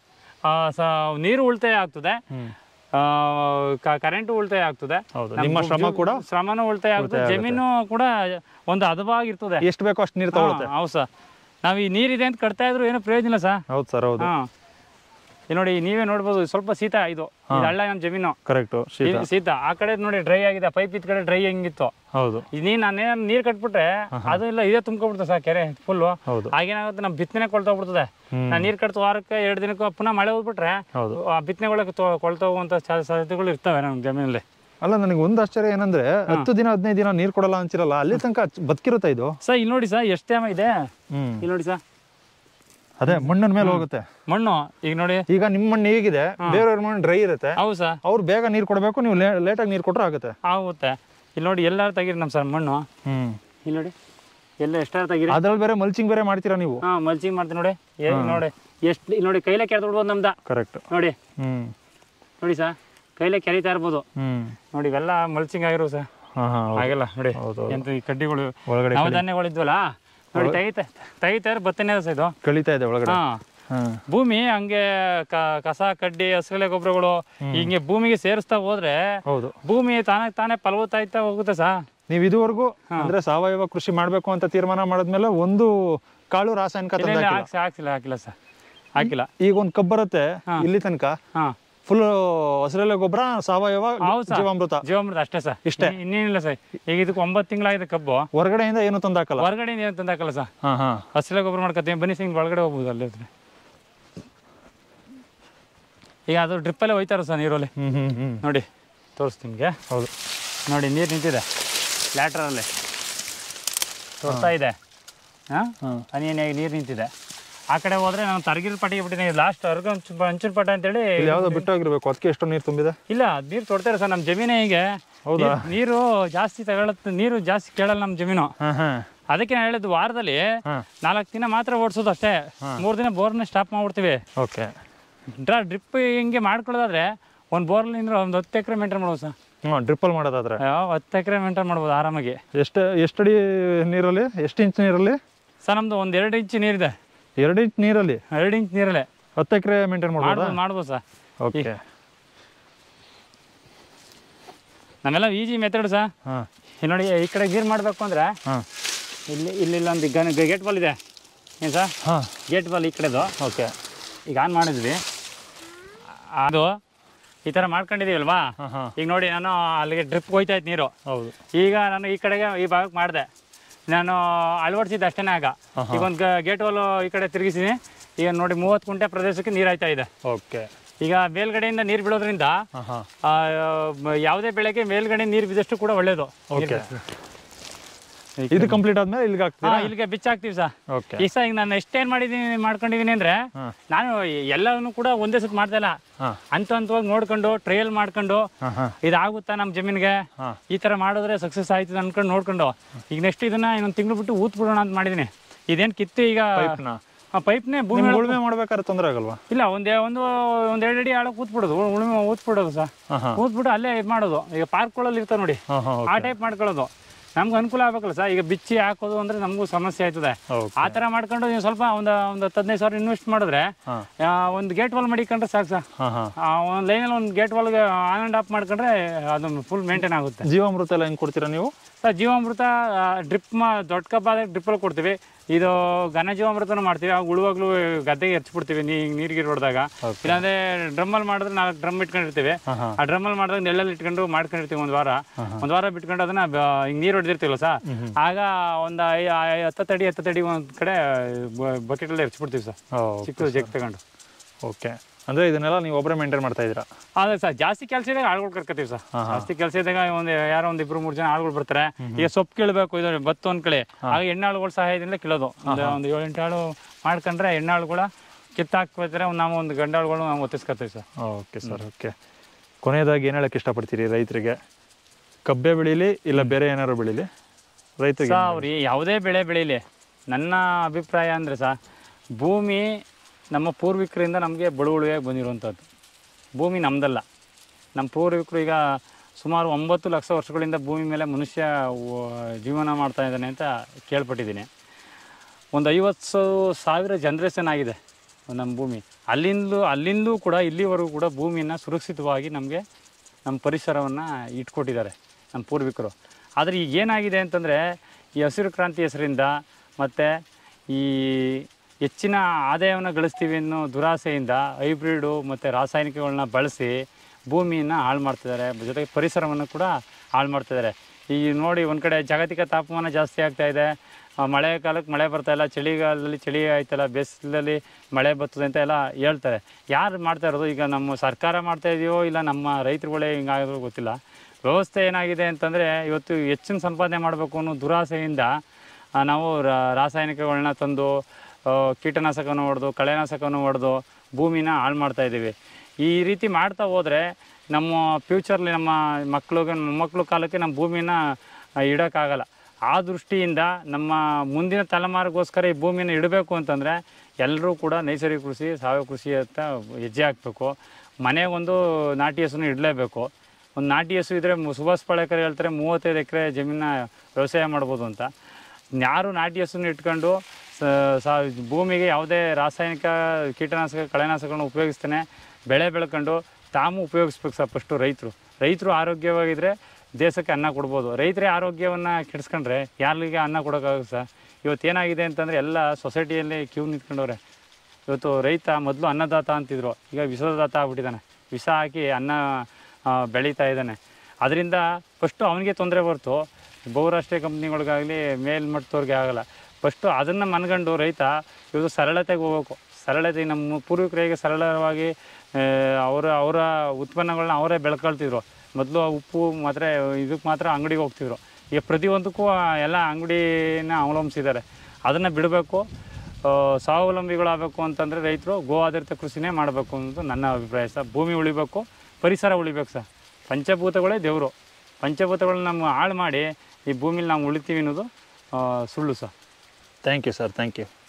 A: ನೀರು ಉಳಿತಾಯ ಆಗ್ತದೆ
B: ಹ್ಮ್
A: ಕರೆಂಟು ಉಳಿತಾಯ ಆಗ್ತದೆ
B: ಹೌದು
A: ನಮ್ಮ
B: ನಿಮ್ಮ ಶ್ರಮ
A: ಜೀವ-
B: ಕೂಡ
A: ಶ್ರಮನೂ ಉಳಿತಾಯ ಆಗ್ತದೆ ಜಮೀನು ಕೂಡ ಒಂದು ಹದವಾಗಿರ್ತದೆ
B: ಎಷ್ಟು ಬೇಕೋ ಅಷ್ಟು ನೀರು ತಗೊಳುತ್ತೆ
A: ಹಾ, ಹೌದು ಸರ್ ನಾವು ಈ ನೀರಿದೆ ಅಂತ ಕಟ್ತಾ ಇದ್ರು ಏನೂ ಪ್ರಯೋಜನ ಇಲ್ಲ ಸರ್
B: ಹೌದು ಸರ್ ಹೌದು
A: ಹಾಂ ಇಲ್ಲಿ ನೋಡಿ ನೀವೇ ನೋಡ್ಬೋದು ಸ್ವಲ್ಪ ಶೀತ ಇದು ಇದು ಹಳ್ಳ ನಮ್ಮ ಜಮೀನು
B: ಕರೆಕ್ಟು ಶೀತ
A: ಇದು ಶೀತ ಆ ಕಡೆ ನೋಡಿ ಡ್ರೈ ಆಗಿದೆ ಪೈಪ್ ಇದ್ ಕಡೆ ಡ್ರೈ ಹೆಂಗಿತ್ತು
B: ಹೌದು
A: ಇದು ನೀನು ನಾನೇನು ನೀರು ಕಟ್ಬಿಟ್ರೆ ಅದು ಇಲ್ಲ ಇದೇ ತುಂಬ್ಕೊಬಿಡ್ತದೆ ಸರ್ ಕೆರೆ ಫುಲ್ಲು
B: ಹೌದು
A: ಆಗೇನಾಗುತ್ತೆ ನಮ್ಮ ಬಿತ್ತನೆ ಕೊಳ್ತೋಗ್ಬಿಡ್ತದೆ ನಾನು ನೀರು ಕಟ್ತು ವಾರಕ್ಕೆ ಎರಡು ದಿನಕ್ಕೆ ಪುನಃ ಮಳೆ ಹೋಗ್ಬಿಟ್ರೆ
B: ಹೌದು
A: ಆ ಬಿತ್ತನೆಗಳಿಗೆ ಕೊಳ್ತೋಗುವಂಥ ಸಾಧ್ಯತೆಗಳು ಇರ್ತವೆ ನಮ್ಮ ಜಮೀನಲ್ಲಿ
B: ಅಲ್ಲ ನನಗೆ ಒಂದು ಆಶ್ಚರ್ಯ ಏನಂದ್ರೆ ಹತ್ತು ದಿನ ಹದಿನೈದು ದಿನ ನೀರು ಕೊಡಲ್ಲ ಅಂತಿರಲ್ಲ ಅಲ್ಲಿ ತನಕ ಬದುಕಿರುತ್ತೆ ಇದು
A: ಸರ್ ಇಲ್ಲಿ ನೋಡಿ ಸರ್ ಎಷ್ಟು ಟೈಮ್ ಇದೆ
B: ಹ್ಮ್
A: ಇಲ್ಲಿ ನೋಡಿ ಸರ್
B: ಅದೇ ಮಣ್ಣಿನ ಮೇಲೆ ಹೋಗುತ್ತೆ
A: ಮಣ್ಣು ಈಗ ನೋಡಿ
B: ಈಗ ನಿಮ್ಮ ಮಣ್ಣು ಹೇಗಿದೆ ಬೇರೆಯವ್ರ ಮಣ್ಣು ಡ್ರೈ ಇರುತ್ತೆ
A: ಹೌದು ಸರ್
B: ಅವ್ರು ಬೇಗ ನೀರು ಕೊಡಬೇಕು ನೀವು ಲೇಟಾಗಿ ನೀರು ಕೊಟ್ಟರೆ ಆಗುತ್ತೆ
A: ಆಗುತ್ತೆ ಇಲ್ಲಿ ನೋಡಿ ಎಲ್ಲಾರು ತೆಗೀರಿ ನಮ್ಮ ಸರ್ ಮಣ್ಣು
B: ಹ್ಮ್
A: ಇಲ್ಲಿ ನೋಡಿ ಎಲ್ಲ ಎಷ್ಟಾರು ತೆಗೀರಿ
B: ಅದ್ರಲ್ಲಿ ಬೇರೆ ಮಲ್ಚಿಂಗ್ ಬೇರೆ ಮಾಡ್ತೀರಾ ನೀವು
A: ಹಾಂ ಮಲ್ಚಿಂಗ್ ಮಾಡ್ತೀನಿ ನೋಡಿ ಏ ನೋಡಿ ಎಷ್ಟು ಇಲ್ಲಿ ನೋಡಿ ಕೈಲೇ ಕೆರೆದು ನಮ್ದ
B: ಕರೆಕ್ಟ್
A: ನೋಡಿ
B: ಹ್ಮ್
A: ನೋಡಿ ಸರ್ ಕೈಲೇ ಕೆರಿತಾ ಇರ್ಬೋದು
B: ಹ್ಮ್
A: ನೋಡಿ ಇವೆಲ್ಲ ಮಲ್ಚಿಂಗ್ ಆಗಿರೋ ಸರ್
B: ಹಾ ಹಾ ಹೌದು.
A: ಹಾಗೆಲ್ಲ ನೋಡಿ
B: ಹೌದು,
A: ಎಂತ ಈ ಕಡ್ಡಿಗಳು
B: ಒಳಗಡೆ
A: ನವಧಾನ್ಯಗಳು ಇದ್ವಲ್ಲ ನೋಡಿ ತೆಗಿತಾ ತೆಗಿತಾ ಇರೋ ಬತ್ತನೇ ಸರ್ ಇದು
B: ಕಳೀತಾ ಇದೆ ಒಳಗಡೆ
A: ಹಾಂ
B: ಹಾ
A: ಭೂಮಿ ಹಂಗೆ ಕ- ಕಸ ಕಡ್ಡಿ ಹಸುಗಲೆ ಗೊಬ್ಬರಗಳು ಹಿಂಗೆ ಭೂಮಿಗೆ ಸೇರಿಸ್ತಾ ಹೋದ್ರೆ
B: ಹೌದು
A: ಭೂಮಿ ತಾನೇ ತಾನೇ ಫಲವತ್ತಾಯ್ತಾ ಹೋಗುತ್ತೆ ಸಾ
B: ನೀವು ಇದುವರೆಗೂ ಅಂದ್ರೆ ಸಾವಯವ ಕೃಷಿ ಮಾಡ್ಬೇಕು ಅಂತ ತೀರ್ಮಾನ ಮಾಡಿದ್ಮೇಲೆ ಒಂದು ಕಾಳು ರಾಸಾಯನಿಕ
A: ಇಲ್ಲ
B: ತಂದು
A: ಇಲ್ಲ
B: ಹಾಕಿಲ್ಲ.
A: ಹಾಕ್ಸಿ ಹಾಕ್ಸಿಲ್ಲ ಹಾಕಿಲ್ಲ ಸರ್ ಹಾಕಿಲ್ಲ
B: ಈಗ ಒಂದು ಕಬ್ಬು ಬರುತ್ತೆ ಇಲ್ಲಿ ತನಕ
A: ಹಾಂ
B: ಫುಲ್ ಹಸಿರೆಲೆ ಗೊಬ್ಬರ ಸಾವಯವ
A: ಹೌದು ಸರ್
B: ಜೀವಾಮೃತ
A: ಜೀವಾಮೃತ ಅಷ್ಟೇ ಸರ್
B: ಇಷ್ಟೇ?
A: ಇನ್- ಇನ್ನೇನಿಲ್ಲ ಸರ್ ಈಗ ಇದಕ್ಕೆ ಒಂಬತ್ತು ತಿಂಗಳಾಗಿದೆ ಕಬ್ಬು
B: ಹೊರಗಡೆಯಿಂದ ಏನು ತಂದು ಹಾಕಲ್ಲ
A: ಹೊರಗಡೆ ಏನು ತಂದಾಕಲ್ಲ ಸರ್
B: ಹಾ ಹಾ
A: ಹಸಿಲೆ ಗೊಬ್ಬರ ಮಾಡ್ಕೊತೀವಿ ಬನ್ನಿ ಸಿಂಗ್ ಒಳಗಡೆ ಹೋಗ್ಬೋದು ಅಲ್ಲಿ ಹತ್ರ. ಈಗ ಅದು ಡ್ರಿಪ್ಪಲ್ಲೇ ಹೋಯ್ತಾರ ಸರ್ ನೀರಲ್ಲಿ
B: ಹ್ಮ್ ಹ್ಮ್ ಹ್ಮ್
A: ನೋಡಿ ತೋರಿಸ್ತೀನಿ ನಿಮಗೆ
B: ಹೌದು
A: ನೋಡಿ ನೀರು ನಿಂತಿದೆ ಲ್ಯಾಟ್ರಲ್ಲಿ ತೋರಿಸ್ತಾ ಇದೆ ಹಾಂ
B: ಹಾ
A: ಹನಿಯನಿಯಾಗಿ ನೀರು ನಿಂತಿದೆ ಆ ಕಡೆ ಹೋದ್ರೆ ನಾನು ತರಗಿಲ್ ಪಟ್ಟಿಗೆ ಬಿಟ್ಟಿದ್ದೀನಿ ಲಾಸ್ಟ್ ಅರ್ಗ ಅಂಚಿನ ಪಟ್ಟ ಅಂತೇಳಿ
B: ಇಲ್ಲಿ ಯಾವ್ದೋ ಬಿಟ್ಟೋಗಿರ್ಬೇಕು ಅದಕ್ಕೆ ಎಷ್ಟು ನೀರು ತುಂಬಿದೆ
A: ಇಲ್ಲ ನೀರು ತೊಡ್ತಾರೆ ಸರ್ ನಮ್ಮ ಜಮೀನೇ ಹೀಗೆ
B: ಹೌದಾ?
A: ನೀರ್- ನೀರು ಜಾಸ್ತಿ ತಗೊಳತ್ತೆ ನೀರು ಜಾಸ್ತಿ ಕೇಳಲ್ಲ ನಮ್ಮ ಜಮೀನು
B: ಹಾ ಹಾ
A: ಅದಕ್ಕೆ ನಾನು ಹೇಳಿದ್ದು ವಾರದಲ್ಲಿ
B: ಹಾ
A: ನಾಲ್ಕು ದಿನ ಮಾತ್ರ ಓಡಿಸೋದು ಅಷ್ಟೇ ಮೂರು ದಿನ ಬೋರ್ನ ಸ್ಟಾಪ್ ಮಾಡ್ಬಿಡ್ತೀವಿ
B: ಓಕೆ
A: ಡ್ರಾ ಡ್ರಿಪ್ ಹಿಂಗೆ ಮಾಡ್ಕೊಳ್ಳೋದಾದ್ರೆ ಒಂದು ಬೋರ್ಲಿಂದ ಒಂದು ಹತ್ತು ಎಕರೆ ಮೇಂಟೈನ್ ಮಾಡ್ಬೋದು ಸರ್
B: ಹ್ಞೂ ಡ್ರಿಪ್ಪಲ್ ಮಾಡೋದಾದ್ರೆ
A: ಯಾವ ಹತ್ತು ಎಕರೆ ಮೇಂಟೈನ್ ಮಾಡ್ಬೋದು ಆರಾಮಾಗಿ
B: ಎಷ್ಟು ಎಷ್ಟಡಿ ನೀರಲ್ಲಿ ಎಷ್ಟು ಇಂಚ್ ನೀರಲ್ಲಿ
A: ಸರ್ ನಮ್ದು ಒಂದು ಎರಡು ಇಂಚ್ ನೀರಿದೆ
B: ಎರಡು ಇಂಚ್ ನೀರಲ್ಲಿ
A: ಎರಡು ಇಂಚ್ ನೀರಲ್ಲೇ
B: ಹತ್ತು ಎಕರೆ ಮೇಂಟೈನ್ ಮಾಡ್ಬೋದಾ
A: ಮಾಡ್ಬೋದು ಮಾಡ್ಬೋದು ಸರ್
B: ಓಕೆ
A: ನಮ್ಮೆಲ್ಲ ಈಜಿ ಮೆಥಡ್ ಸರ್
B: ಹಾಂ
A: ಇಲ್ಲಿ ನೋಡಿ ಈ ಕಡೆ ಗೀರ್ ಮಾಡಬೇಕು ಅಂದರೆ
B: ಹಾಂ
A: ಇಲ್ಲಿ ಇಲ್ಲಿ ಒಂದು ಗನ್ ಗೇಟ್ ಬಾಲ್ ಇದೆ ಏನು ಸರ್
B: ಹಾಂ
A: ಗೇಟ್ ಬಾಲ್ ಈ ಕಡೆದು
B: ಓಕೆ
A: ಈಗ ಆನ್ ಮಾಡಿದ್ವಿ ಅದು ಈ ಥರ ಮಾಡ್ಕೊಂಡಿದ್ದೀವಲ್ವಾ
B: ಹಾಂ ಹಾಂ
A: ಈಗ ನೋಡಿ ನಾನು ಅಲ್ಲಿಗೆ ಡ್ರಿಪ್ ಹೋಯ್ತಾ ಇತ್ತು ನೀರು
B: ಹೌದು
A: ಈಗ ನಾನು ಈ ಕಡೆಗೆ ಈ ಭಾಗಕ್ಕೆ ಮಾಡಿದೆ ನಾನು ಅಳವಡಿಸಿದ್ದು ಅಷ್ಟೇ ಆಗ ಈಗ ಒಂದು ಗೇಟ್ ವಾಲು ಈ ಕಡೆ ತಿರುಗಿಸಿನಿ ಈಗ ನೋಡಿ ಮೂವತ್ತು ಕುಂಟೆ ಪ್ರದೇಶಕ್ಕೆ ನೀರು ಆಯ್ತಾ ಇದೆ
B: ಓಕೆ
A: ಈಗ ಮೇಲ್ಗಡೆಯಿಂದ ನೀರು ಬೀಳೋದ್ರಿಂದ
B: ಹಾಂ ಹಾಂ
A: ಆ, ಮ- ಯಾವುದೇ ಬೆಳೆಗೆ ಮೇಲ್ಗಡೆ ನೀರು ಬಿದ್ದಷ್ಟು ಕೂಡ ಒಳ್ಳೇದು
B: ಓಕೆ ಇದು ಕಂಪ್ಲೀಟ್ ಆದ್ಮೇಲೆ ಇಲ್ಲಿಗೆ ಹಾಕ್ತೀರಾ
A: ಹಾಂ ಇಲ್ಲಿಗೆ ಬಿಚ್ಚಾಕ್ತೀವಿ ಸರ್
B: ಓಕೆ
A: ಈಗ ಸರ್ ಈಗ ನಾನು ಎಷ್ಟೇನು ಮಾಡಿದ್ದೀನಿ ಮಾಡ್ಕೊಂಡಿದ್ದೀನಿ ಅಂದರೆ
B: ಹಾಂ
A: ನಾನು ಎಲ್ಲವನ್ನು ಕೂಡ ಒಂದೇ ಸತಿ ಮಾಡ್ತಾ ಇಲ್ಲ
B: ಹಾಂ
A: ಹಂತ ಹಂತವಾಗಿ ನೋಡ್ಕೊಂಡು ಟ್ರಯಲ್ ಮಾಡ್ಕೊಂಡು
B: ಹಾಂ ಹಾಂ
A: ಇದಾಗುತ್ತಾ ನಮ್ಮ ಜಮೀನಿಗೆ
B: ಹಾಂ
A: ಈ ಥರ ಮಾಡಿದ್ರೆ ಸಕ್ಸಸ್ ಆಯ್ತದೆ ಅನ್ಕೊಂಡು ನೋಡ್ಕೊಂಡು ಈಗ ನೆಕ್ಸ್ಟ್ ಇದನ್ನ ಇನ್ನೊಂದು ತಿಂಗಳು ಬಿಟ್ಟು ಊತ್ ಬಿಡೋಣ ಅಂತ ಮಾಡಿದ್ದೀನಿ ಇದೇನು ಕಿತ್ತು ಈಗ
B: ಪೈಪ್ನ
A: ಪೈಪ್ನೇ ಭೂಮಿ
B: ನಿಮ್ಗೆ
A: ಒಳಗೆ-
B: ಉಳುಮೆ ಮಾಡ್ಬೇಕಾದ್ರೆ ತೊಂದರೆ ಆಗಲ್ವಾ
A: ಇಲ್ಲ ಒಂದೇ ಒಂದು ಒಂದು ಎರಡು ಅಡಿ ಆಳಕ್ಕೆ ಊತ್ಬಿಡೋದು ಉಳುಮೆ ಊತ್ಬಿಡೋದು ಸರ್
B: ಹಾಂ ಹಾಂ
A: ಊತ್ಬಿಟ್ಟು ಅಲ್ಲೇ ಇದು ಮಾಡೋದು ಈಗ ಪಾರ್ಕ್ಗಳಲ್ಲಿ ಇರ್ತಾವೆ ನೋಡಿ
B: ಹಾಂ ಹಾಂ
A: ಆ ಟೈಪ್ ಮಾಡ್ಕೊಳ್ಳೋದು ನಮ್ಗೆ ಅನುಕೂಲ ಆಗ್ಬೇಕಲ್ಲ ಸರ್ ಈಗ ಬಿಚ್ಚಿ ಹಾಕೋದು ಅಂದ್ರೆ ನಮಗೂ ಸಮಸ್ಯೆ ಆಯ್ತದೆ
B: ಓಕೆ
A: ಆ ಥರ ಮಾಡ್ಕೊಂಡು ನೀವು ಸ್ವಲ್ಪ ಒಂದು ಒಂದು ಹತ್ತು ಹದಿನೈದು ಸಾವಿರ ಇನ್ವೆಸ್ಟ್ ಮಾಡಿದ್ರೆ
B: ಹಾಂ
A: ಆ, ಒಂದು ಗೇಟ್ ವಾಲ್ ಮಾಡಿಕೊಂಡ್ರೆ ಸಾಕು ಸರ್
B: ಹಾಂ ಹಾಂ
A: ಒಂದು ಲೈನಲ್ಲಿ ಒಂದು ಗೇಟ್ ವಾಲ್ಗೆ ಆನ್ ಆ್ಯಂಡ್ ಆಫ್ ಮಾಡ್ಕೊಂಡ್ರೆ ಅದು ಫುಲ್ ಮೇಂಟೈನ್ ಆಗುತ್ತೆ
B: ಜೀವಾಮೃತ ಎಲ್ಲ ಹೆಂಗೆ ಕೊಡ್ತೀರಾ ನೀವು
A: ಸರ್ ಜೀವಾಮೃತ ಡ್ರಿಪ್ ಮಾ ದೊಡ್ಡ ಕಬ್ಬಾದ್ರೆ ಡ್ರಿಪ್ಪಲ್ಲಿ ಕೊಡ್ತೀವಿ ಇದು ಘನ ಜೀವಾಮೃತನೂ ಮಾಡ್ತೀವಿ ಆಗ ಉಳುವಾಗ್ಲೂ ಗದ್ದೆಗೆ ಎರ್ಚ್ಬಿಡ್ತೀವಿ ನೀ ನೀರಿಗೆ ಹೊಡೆದಾಗ
B: Okay.
A: ಇಲ್ಲಾಂದ್ರೆ ಡ್ರಮ್ಮಲ್ಲಿ ಮಾಡಿದ್ರೆ ನಾಲ್ಕು ಡ್ರಮ್ ಇಟ್ಕೊಂಡಿರ್ತೀವಿ
B: ಹಾಂ ಹಾಂ
A: ಆ ಡ್ರಮ್ಮಲ್ಲಿ ಮಾಡಿದಾಗ ನೆಳ್ಳಲ್ಲಿ ಇಟ್ಕೊಂಡು ಮಾಡ್ಕೊಂಡಿರ್ತೀವಿ ಒಂದು ವಾರ ಒಂದು ವಾರ ಬಿಟ್ಕೊಂಡು ಅದನ್ನ ಬ- ಹಿಂಗ್ ನೀರು ಹೊಡೆದಿರ್ತೀವಲ್ಲ ಸರ್ ಆಗ ಒಂದು ಐ ಐ- ಹತ್ತತ್ತು ಅಡಿ ಹತ್ತತ್ತು ಅಡಿ ಒಂದು ಕಡೆ ಬಕೆಟಲ್ಲಿ ಎರ್ಚ್ಬಿಡ್ತೀವಿ ಸರ್ ಚಿಕ್ಕದು ಜಗ್ ತಗೊಂಡು
B: ಓಕೆ ಅಂದರೆ ಇದನ್ನೆಲ್ಲ ನೀವು ಒಬ್ಬರೇ ಮೇಂಟೈನ್ ಮಾಡ್ತಾ ಇದ್ದೀರಾ
A: ಅದೇ ಸರ್ ಜಾಸ್ತಿ ಕೆಲಸ ಇದ್ದಾಗ ಆಳ್ಗಳು ಕರ್ಕೊತೀವಿ ಸರ್
B: ಹಾಂ, ಹಾಂ.
A: ಜಾಸ್ತಿ ಕೆಲಸ ಇದ್ದಾಗ ಒಂದು ಯಾರೋ ಒಂದು ಇಬ್ರು ಮೂರು ಜನ ಆಳುಗಳು ಬರ್ತಾರೆ ಈಗ ಸೊಪ್ಪು ಕೀಳ್ಬೇಕು ಇದು ಭತ್ತ ಒಂದ್ ಕಡೆ ಆಗ ಎಣ್ಣಾಳುಗಳ ಸಹಾಯದಿಂದ ಕೀಳೋದು ಒಂದು ಒಂದು ಏಳೆಂಟು ಆಳು ಮಾಡ್ಕೊಂಡ್ರೆ ಎಣ್ಣಾಳುಗಳ ಕಿತ್ತಾಕ್ಬೇಕಾದ್ರೆ ನಾವು ಒಂದು ಗಂಡಾಳುಗಳು ನಾವು ಒತ್ತಿಸ್ಕೊತೀವಿ ಸರ್
B: ಓಕೆ ಸರ್ ಓಕೆ ಕೊನೆಯದಾಗಿ ಏನು ಹೇಳಕ್ಕೆ ಇಷ್ಟಪಡ್ತೀರಿ ರೈತರಿಗೆ ಕಬ್ಬೆ ಬೆಳೀಲಿ ಇಲ್ಲ ಬೇರೆ ಏನಾದ್ರು ಬೆಳೀಲಿ ರೈತರಿಗೆ
A: ಸರ್ ಅವ್ರು ಯಾವುದೇ ಬೆಳೆ ಬೆಳೀಲಿ ನನ್ನ ಅಭಿಪ್ರಾಯ ಅಂದರೆ ಸರ್ ಭೂಮಿ ನಮ್ಮ ಪೂರ್ವಿಕರಿಂದ ನಮಗೆ ಬಳುವಳಿಯಾಗಿ ಬಂದಿರುವಂಥದ್ದು ಭೂಮಿ ನಮ್ಮದಲ್ಲ ನಮ್ಮ ಪೂರ್ವಿಕರು ಈಗ ಸುಮಾರು ಒಂಬತ್ತು ಲಕ್ಷ ವರ್ಷಗಳಿಂದ ಭೂಮಿ ಮೇಲೆ ಮನುಷ್ಯ ವ- ಜೀವನ ಮಾಡ್ತಾ ಇದ್ದಾನೆ ಅಂತ ಕೇಳ್ಪಟ್ಟಿದ್ದೀನಿ ಒಂದು ಐವತ್ತು ಸಾವಿರ ಜನ್ರೇಷನ್ ಆಗಿದೆ ನಮ್ಮ ಭೂಮಿ ಅಲ್ಲಿಂದಲೂ ಅಲ್ಲಿಂದಲೂ ಕೂಡ ಇಲ್ಲಿವರೆಗೂ ಕೂಡ ಭೂಮಿಯನ್ನು ಸುರಕ್ಷಿತವಾಗಿ ನಮಗೆ ನಮ್ಮ ಪರಿಸರವನ್ನು ಇಟ್ಕೊಟ್ಟಿದ್ದಾರೆ ನಮ್ಮ ಪೂರ್ವಿಕರು ಆದರೆ ಈಗ ಏನಾಗಿದೆ ಅಂತಂದರೆ ಈ ಹಸಿರು ಕ್ರಾಂತಿ ಹೆಸರಿಂದ ಮತ್ತು ಈ ಹೆಚ್ಚಿನ ಆದಾಯವನ್ನು ಗಳಿಸ್ತೀವಿ ಅನ್ನೋ ದುರಾಸೆಯಿಂದ ಹೈಬ್ರಿಡು ಮತ್ತು ರಾಸಾಯನಿಕಗಳನ್ನ ಬಳಸಿ ಭೂಮಿಯನ್ನು ಹಾಳು ಮಾಡ್ತಿದ್ದಾರೆ ಜೊತೆಗೆ ಪರಿಸರವನ್ನು ಕೂಡ ಹಾಳು ಮಾಡ್ತಿದ್ದಾರೆ ಈಗ ನೋಡಿ ಒಂದು ಕಡೆ ಜಾಗತಿಕ ತಾಪಮಾನ ಜಾಸ್ತಿ ಆಗ್ತಾ ಇದೆ ಆ, ಮಳೆ ಕಾಲಕ್ಕೆ ಮಳೆ ಬರ್ತಾ ಇಲ್ಲ ಚಳಿಗಾಲದಲ್ಲಿ ಚಳಿ ಆಯ್ತಲ್ಲ ಬೇಸಿಗೆಯಲ್ಲಿ ಮಳೆ ಬರ್ತದೆ ಅಂತ ಎಲ್ಲ ಹೇಳ್ತಾರೆ ಯಾರು ಮಾಡ್ತಾ ಇರೋದು ಈಗ ನಮ್ಮ ಸರ್ಕಾರ ಮಾಡ್ತಾ ಇದೆಯೋ ಇಲ್ಲ ನಮ್ಮ ರೈತರುಗಳೇ ಹಿಂಗಾಗೋದು ಗೊತ್ತಿಲ್ಲ ವ್ಯವಸ್ಥೆ ಏನಾಗಿದೆ ಅಂತಂದರೆ ಇವತ್ತು ಹೆಚ್ಚಿನ ಸಂಪಾದನೆ ಮಾಡಬೇಕು ಅನ್ನೋ ದುರಾಸೆಯಿಂದ ಆ, ನಾವು ರಾ- ರಾಸಾಯನಿಕಗಳನ್ನ ತಂದು ಆ, ಕೀಟನಾಶಕವನ್ನು ಹೊಡೆದು ಕಳೆನಾಶಕವನ್ನು ಹೊಡೆದು ಭೂಮಿನ ಹಾಳು ಮಾಡ್ತಾ ಇದ್ದೀವಿ ಈ ರೀತಿ ಮಾಡ್ತಾ ಹೋದರೆ ನಮ್ಮ ಫ್ಯೂಚರ್ಲಿ ನಮ್ಮ ಮಕ್ಕಳಿಗೆ ಮೊಮ್ಮಕ್ಕಳು ಕಾಲಕ್ಕೆ ನಮ್ಮ ಭೂಮಿನ ಆ, ಇಡೋಕ್ಕಾಗಲ್ಲ ಆ ದೃಷ್ಟಿಯಿಂದ ನಮ್ಮ ಮುಂದಿನ ತಲೆಮಾರಿಗೋಸ್ಕರ ಈ ಭೂಮಿನ ಇಡಬೇಕು ಅಂತಂದರೆ ಎಲ್ಲರೂ ಕೂಡ ನೈಸರ್ಗಿಕ ಕೃಷಿ ಸಾವಯವ ಕೃಷಿ ಅಂತ ಹೆಜ್ಜೆ ಹಾಕಬೇಕು ಮನೆಗೊಂದು ನಾಟಿ ಹಸುನ ಇಡಲೇಬೇಕು ಒಂದು ನಾಟಿ ಹಸು ಇದ್ದರೆ ಸುಭಾಷ್ ಪಾಳೇಕರ್ ಹೇಳ್ತಾರೆ ಮೂವತ್ತೈದು ಎಕರೆ ಜಮೀನ ವ್ಯವಸಾಯ ಮಾಡ್ಬೋದು ಅಂತ ಯಾರು ನಾಟಿ ಹಸುನ ಇಟ್ಕೊಂಡು ಸ- ಸಾ- ಭೂಮಿಗೆ ಯಾವುದೇ ರಾಸಾಯನಿಕ ಕೀಟನಾಶಕ ಕಳೆನಾಶಕಗಳನ್ನ ಉಪಯೋಗಿಸ್ತಾನೆ ಬೆಳೆ ಬೆಳ್ಕೊಂಡು ತಾವು ಉಪಯೋಗಿಸ್ಬೇಕು ಸರ್ ಫಸ್ಟು ರೈತರು ರೈತರು ಆರೋಗ್ಯವಾಗಿದ್ದರೆ ದೇಶಕ್ಕೆ ಅನ್ನ ಕೊಡ್ಬೋದು ರೈತರೇ ಆರೋಗ್ಯವನ್ನು ಕೆಡಿಸ್ಕೊಂಡ್ರೆ ಯಾರಿಗೆ ಅನ್ನ ಕೊಡೋಕ್ಕಾಗುತ್ತೆ ಸರ್ ಇವತ್ತು ಏನಾಗಿದೆ ಅಂತಂದರೆ ಎಲ್ಲ ಸೊಸೈಟಿಯಲ್ಲಿ ಕ್ಯೂ ನಿಂತ್ಕೊಂಡವ್ರೆ ಇವತ್ತು ರೈತ ಮೊದಲು ಅನ್ನದಾತ ಅಂತಿದ್ರು ಈಗ ವಿಷದಾತ ಆಗ್ಬಿಟ್ಟಿದ್ದಾನೆ ವಿಷ ಹಾಕಿ ಅನ್ನ ಆ, ಬೆಳೀತಾ ಇದ್ದಾನೆ ಅದರಿಂದ ಫಸ್ಟು ಅವನಿಗೆ ತೊಂದರೆ ಬರ್ತು ಬಹುರಾಷ್ಟ್ರೀಯ ಕಂಪ್ನಿಗಳಿಗಾಗಲಿ ಮೇಲ್ಮಟ್ಟದವ್ರಿಗೆ ಆಗಲ್ಲ ಫಸ್ಟು ಅದನ್ನು ಮನ್ಗಂಡು ರೈತ ಇವತ್ತು ಸರಳತೆಗೆ ಹೋಗ್ಬೇಕು ಸರಳತೆ ನಮ್ಮ ಪೂರ್ವಿಕರು ಹೇಗೆ ಸರಳವಾಗಿ ಆ, ಅವರ ಅವರ ಉತ್ಪನ್ನಗಳನ್ನ ಅವರೇ ಬೆಳ್ಕೊಳ್ತಿದ್ರು ಮೊದಲು ಉಪ್ಪು ಮಾತ್ರ ಇದಕ್ಕೆ ಮಾತ್ರ ಅಂಗಡಿಗೆ ಹೋಗ್ತಿದ್ರು ಈಗ ಪ್ರತಿಯೊಂದಕ್ಕೂ ಎಲ್ಲ ಅಂಗಡಿನ ಅವಲಂಬಿಸಿದ್ದಾರೆ ಅದನ್ನು ಬಿಡಬೇಕು ಆ, ಸ್ವಾವಲಂಬಿಗಳಾಗಬೇಕು ಅಂತಂದರೆ ರೈತರು ಗೋ ಆಧಾರಿತ ಕೃಷಿನೇ ಮಾಡಬೇಕು ಅನ್ನೋದು ನನ್ನ ಅಭಿಪ್ರಾಯ ಸರ್ ಭೂಮಿ ಉಳಿಬೇಕು ಪರಿಸರ ಉಳಿಬೇಕು ಸರ್ ಪಂಚಭೂತಗಳೇ ದೇವರು ಪಂಚಭೂತಗಳನ್ನ ನಮ್ಮ ಹಾಳು ಮಾಡಿ ಈ ಭೂಮಿಲಿ ನಾವು ಉಳಿತೀವಿ ಅನ್ನೋದು ಆ, ಸುಳ್ಳು sir
B: thank you sir thank you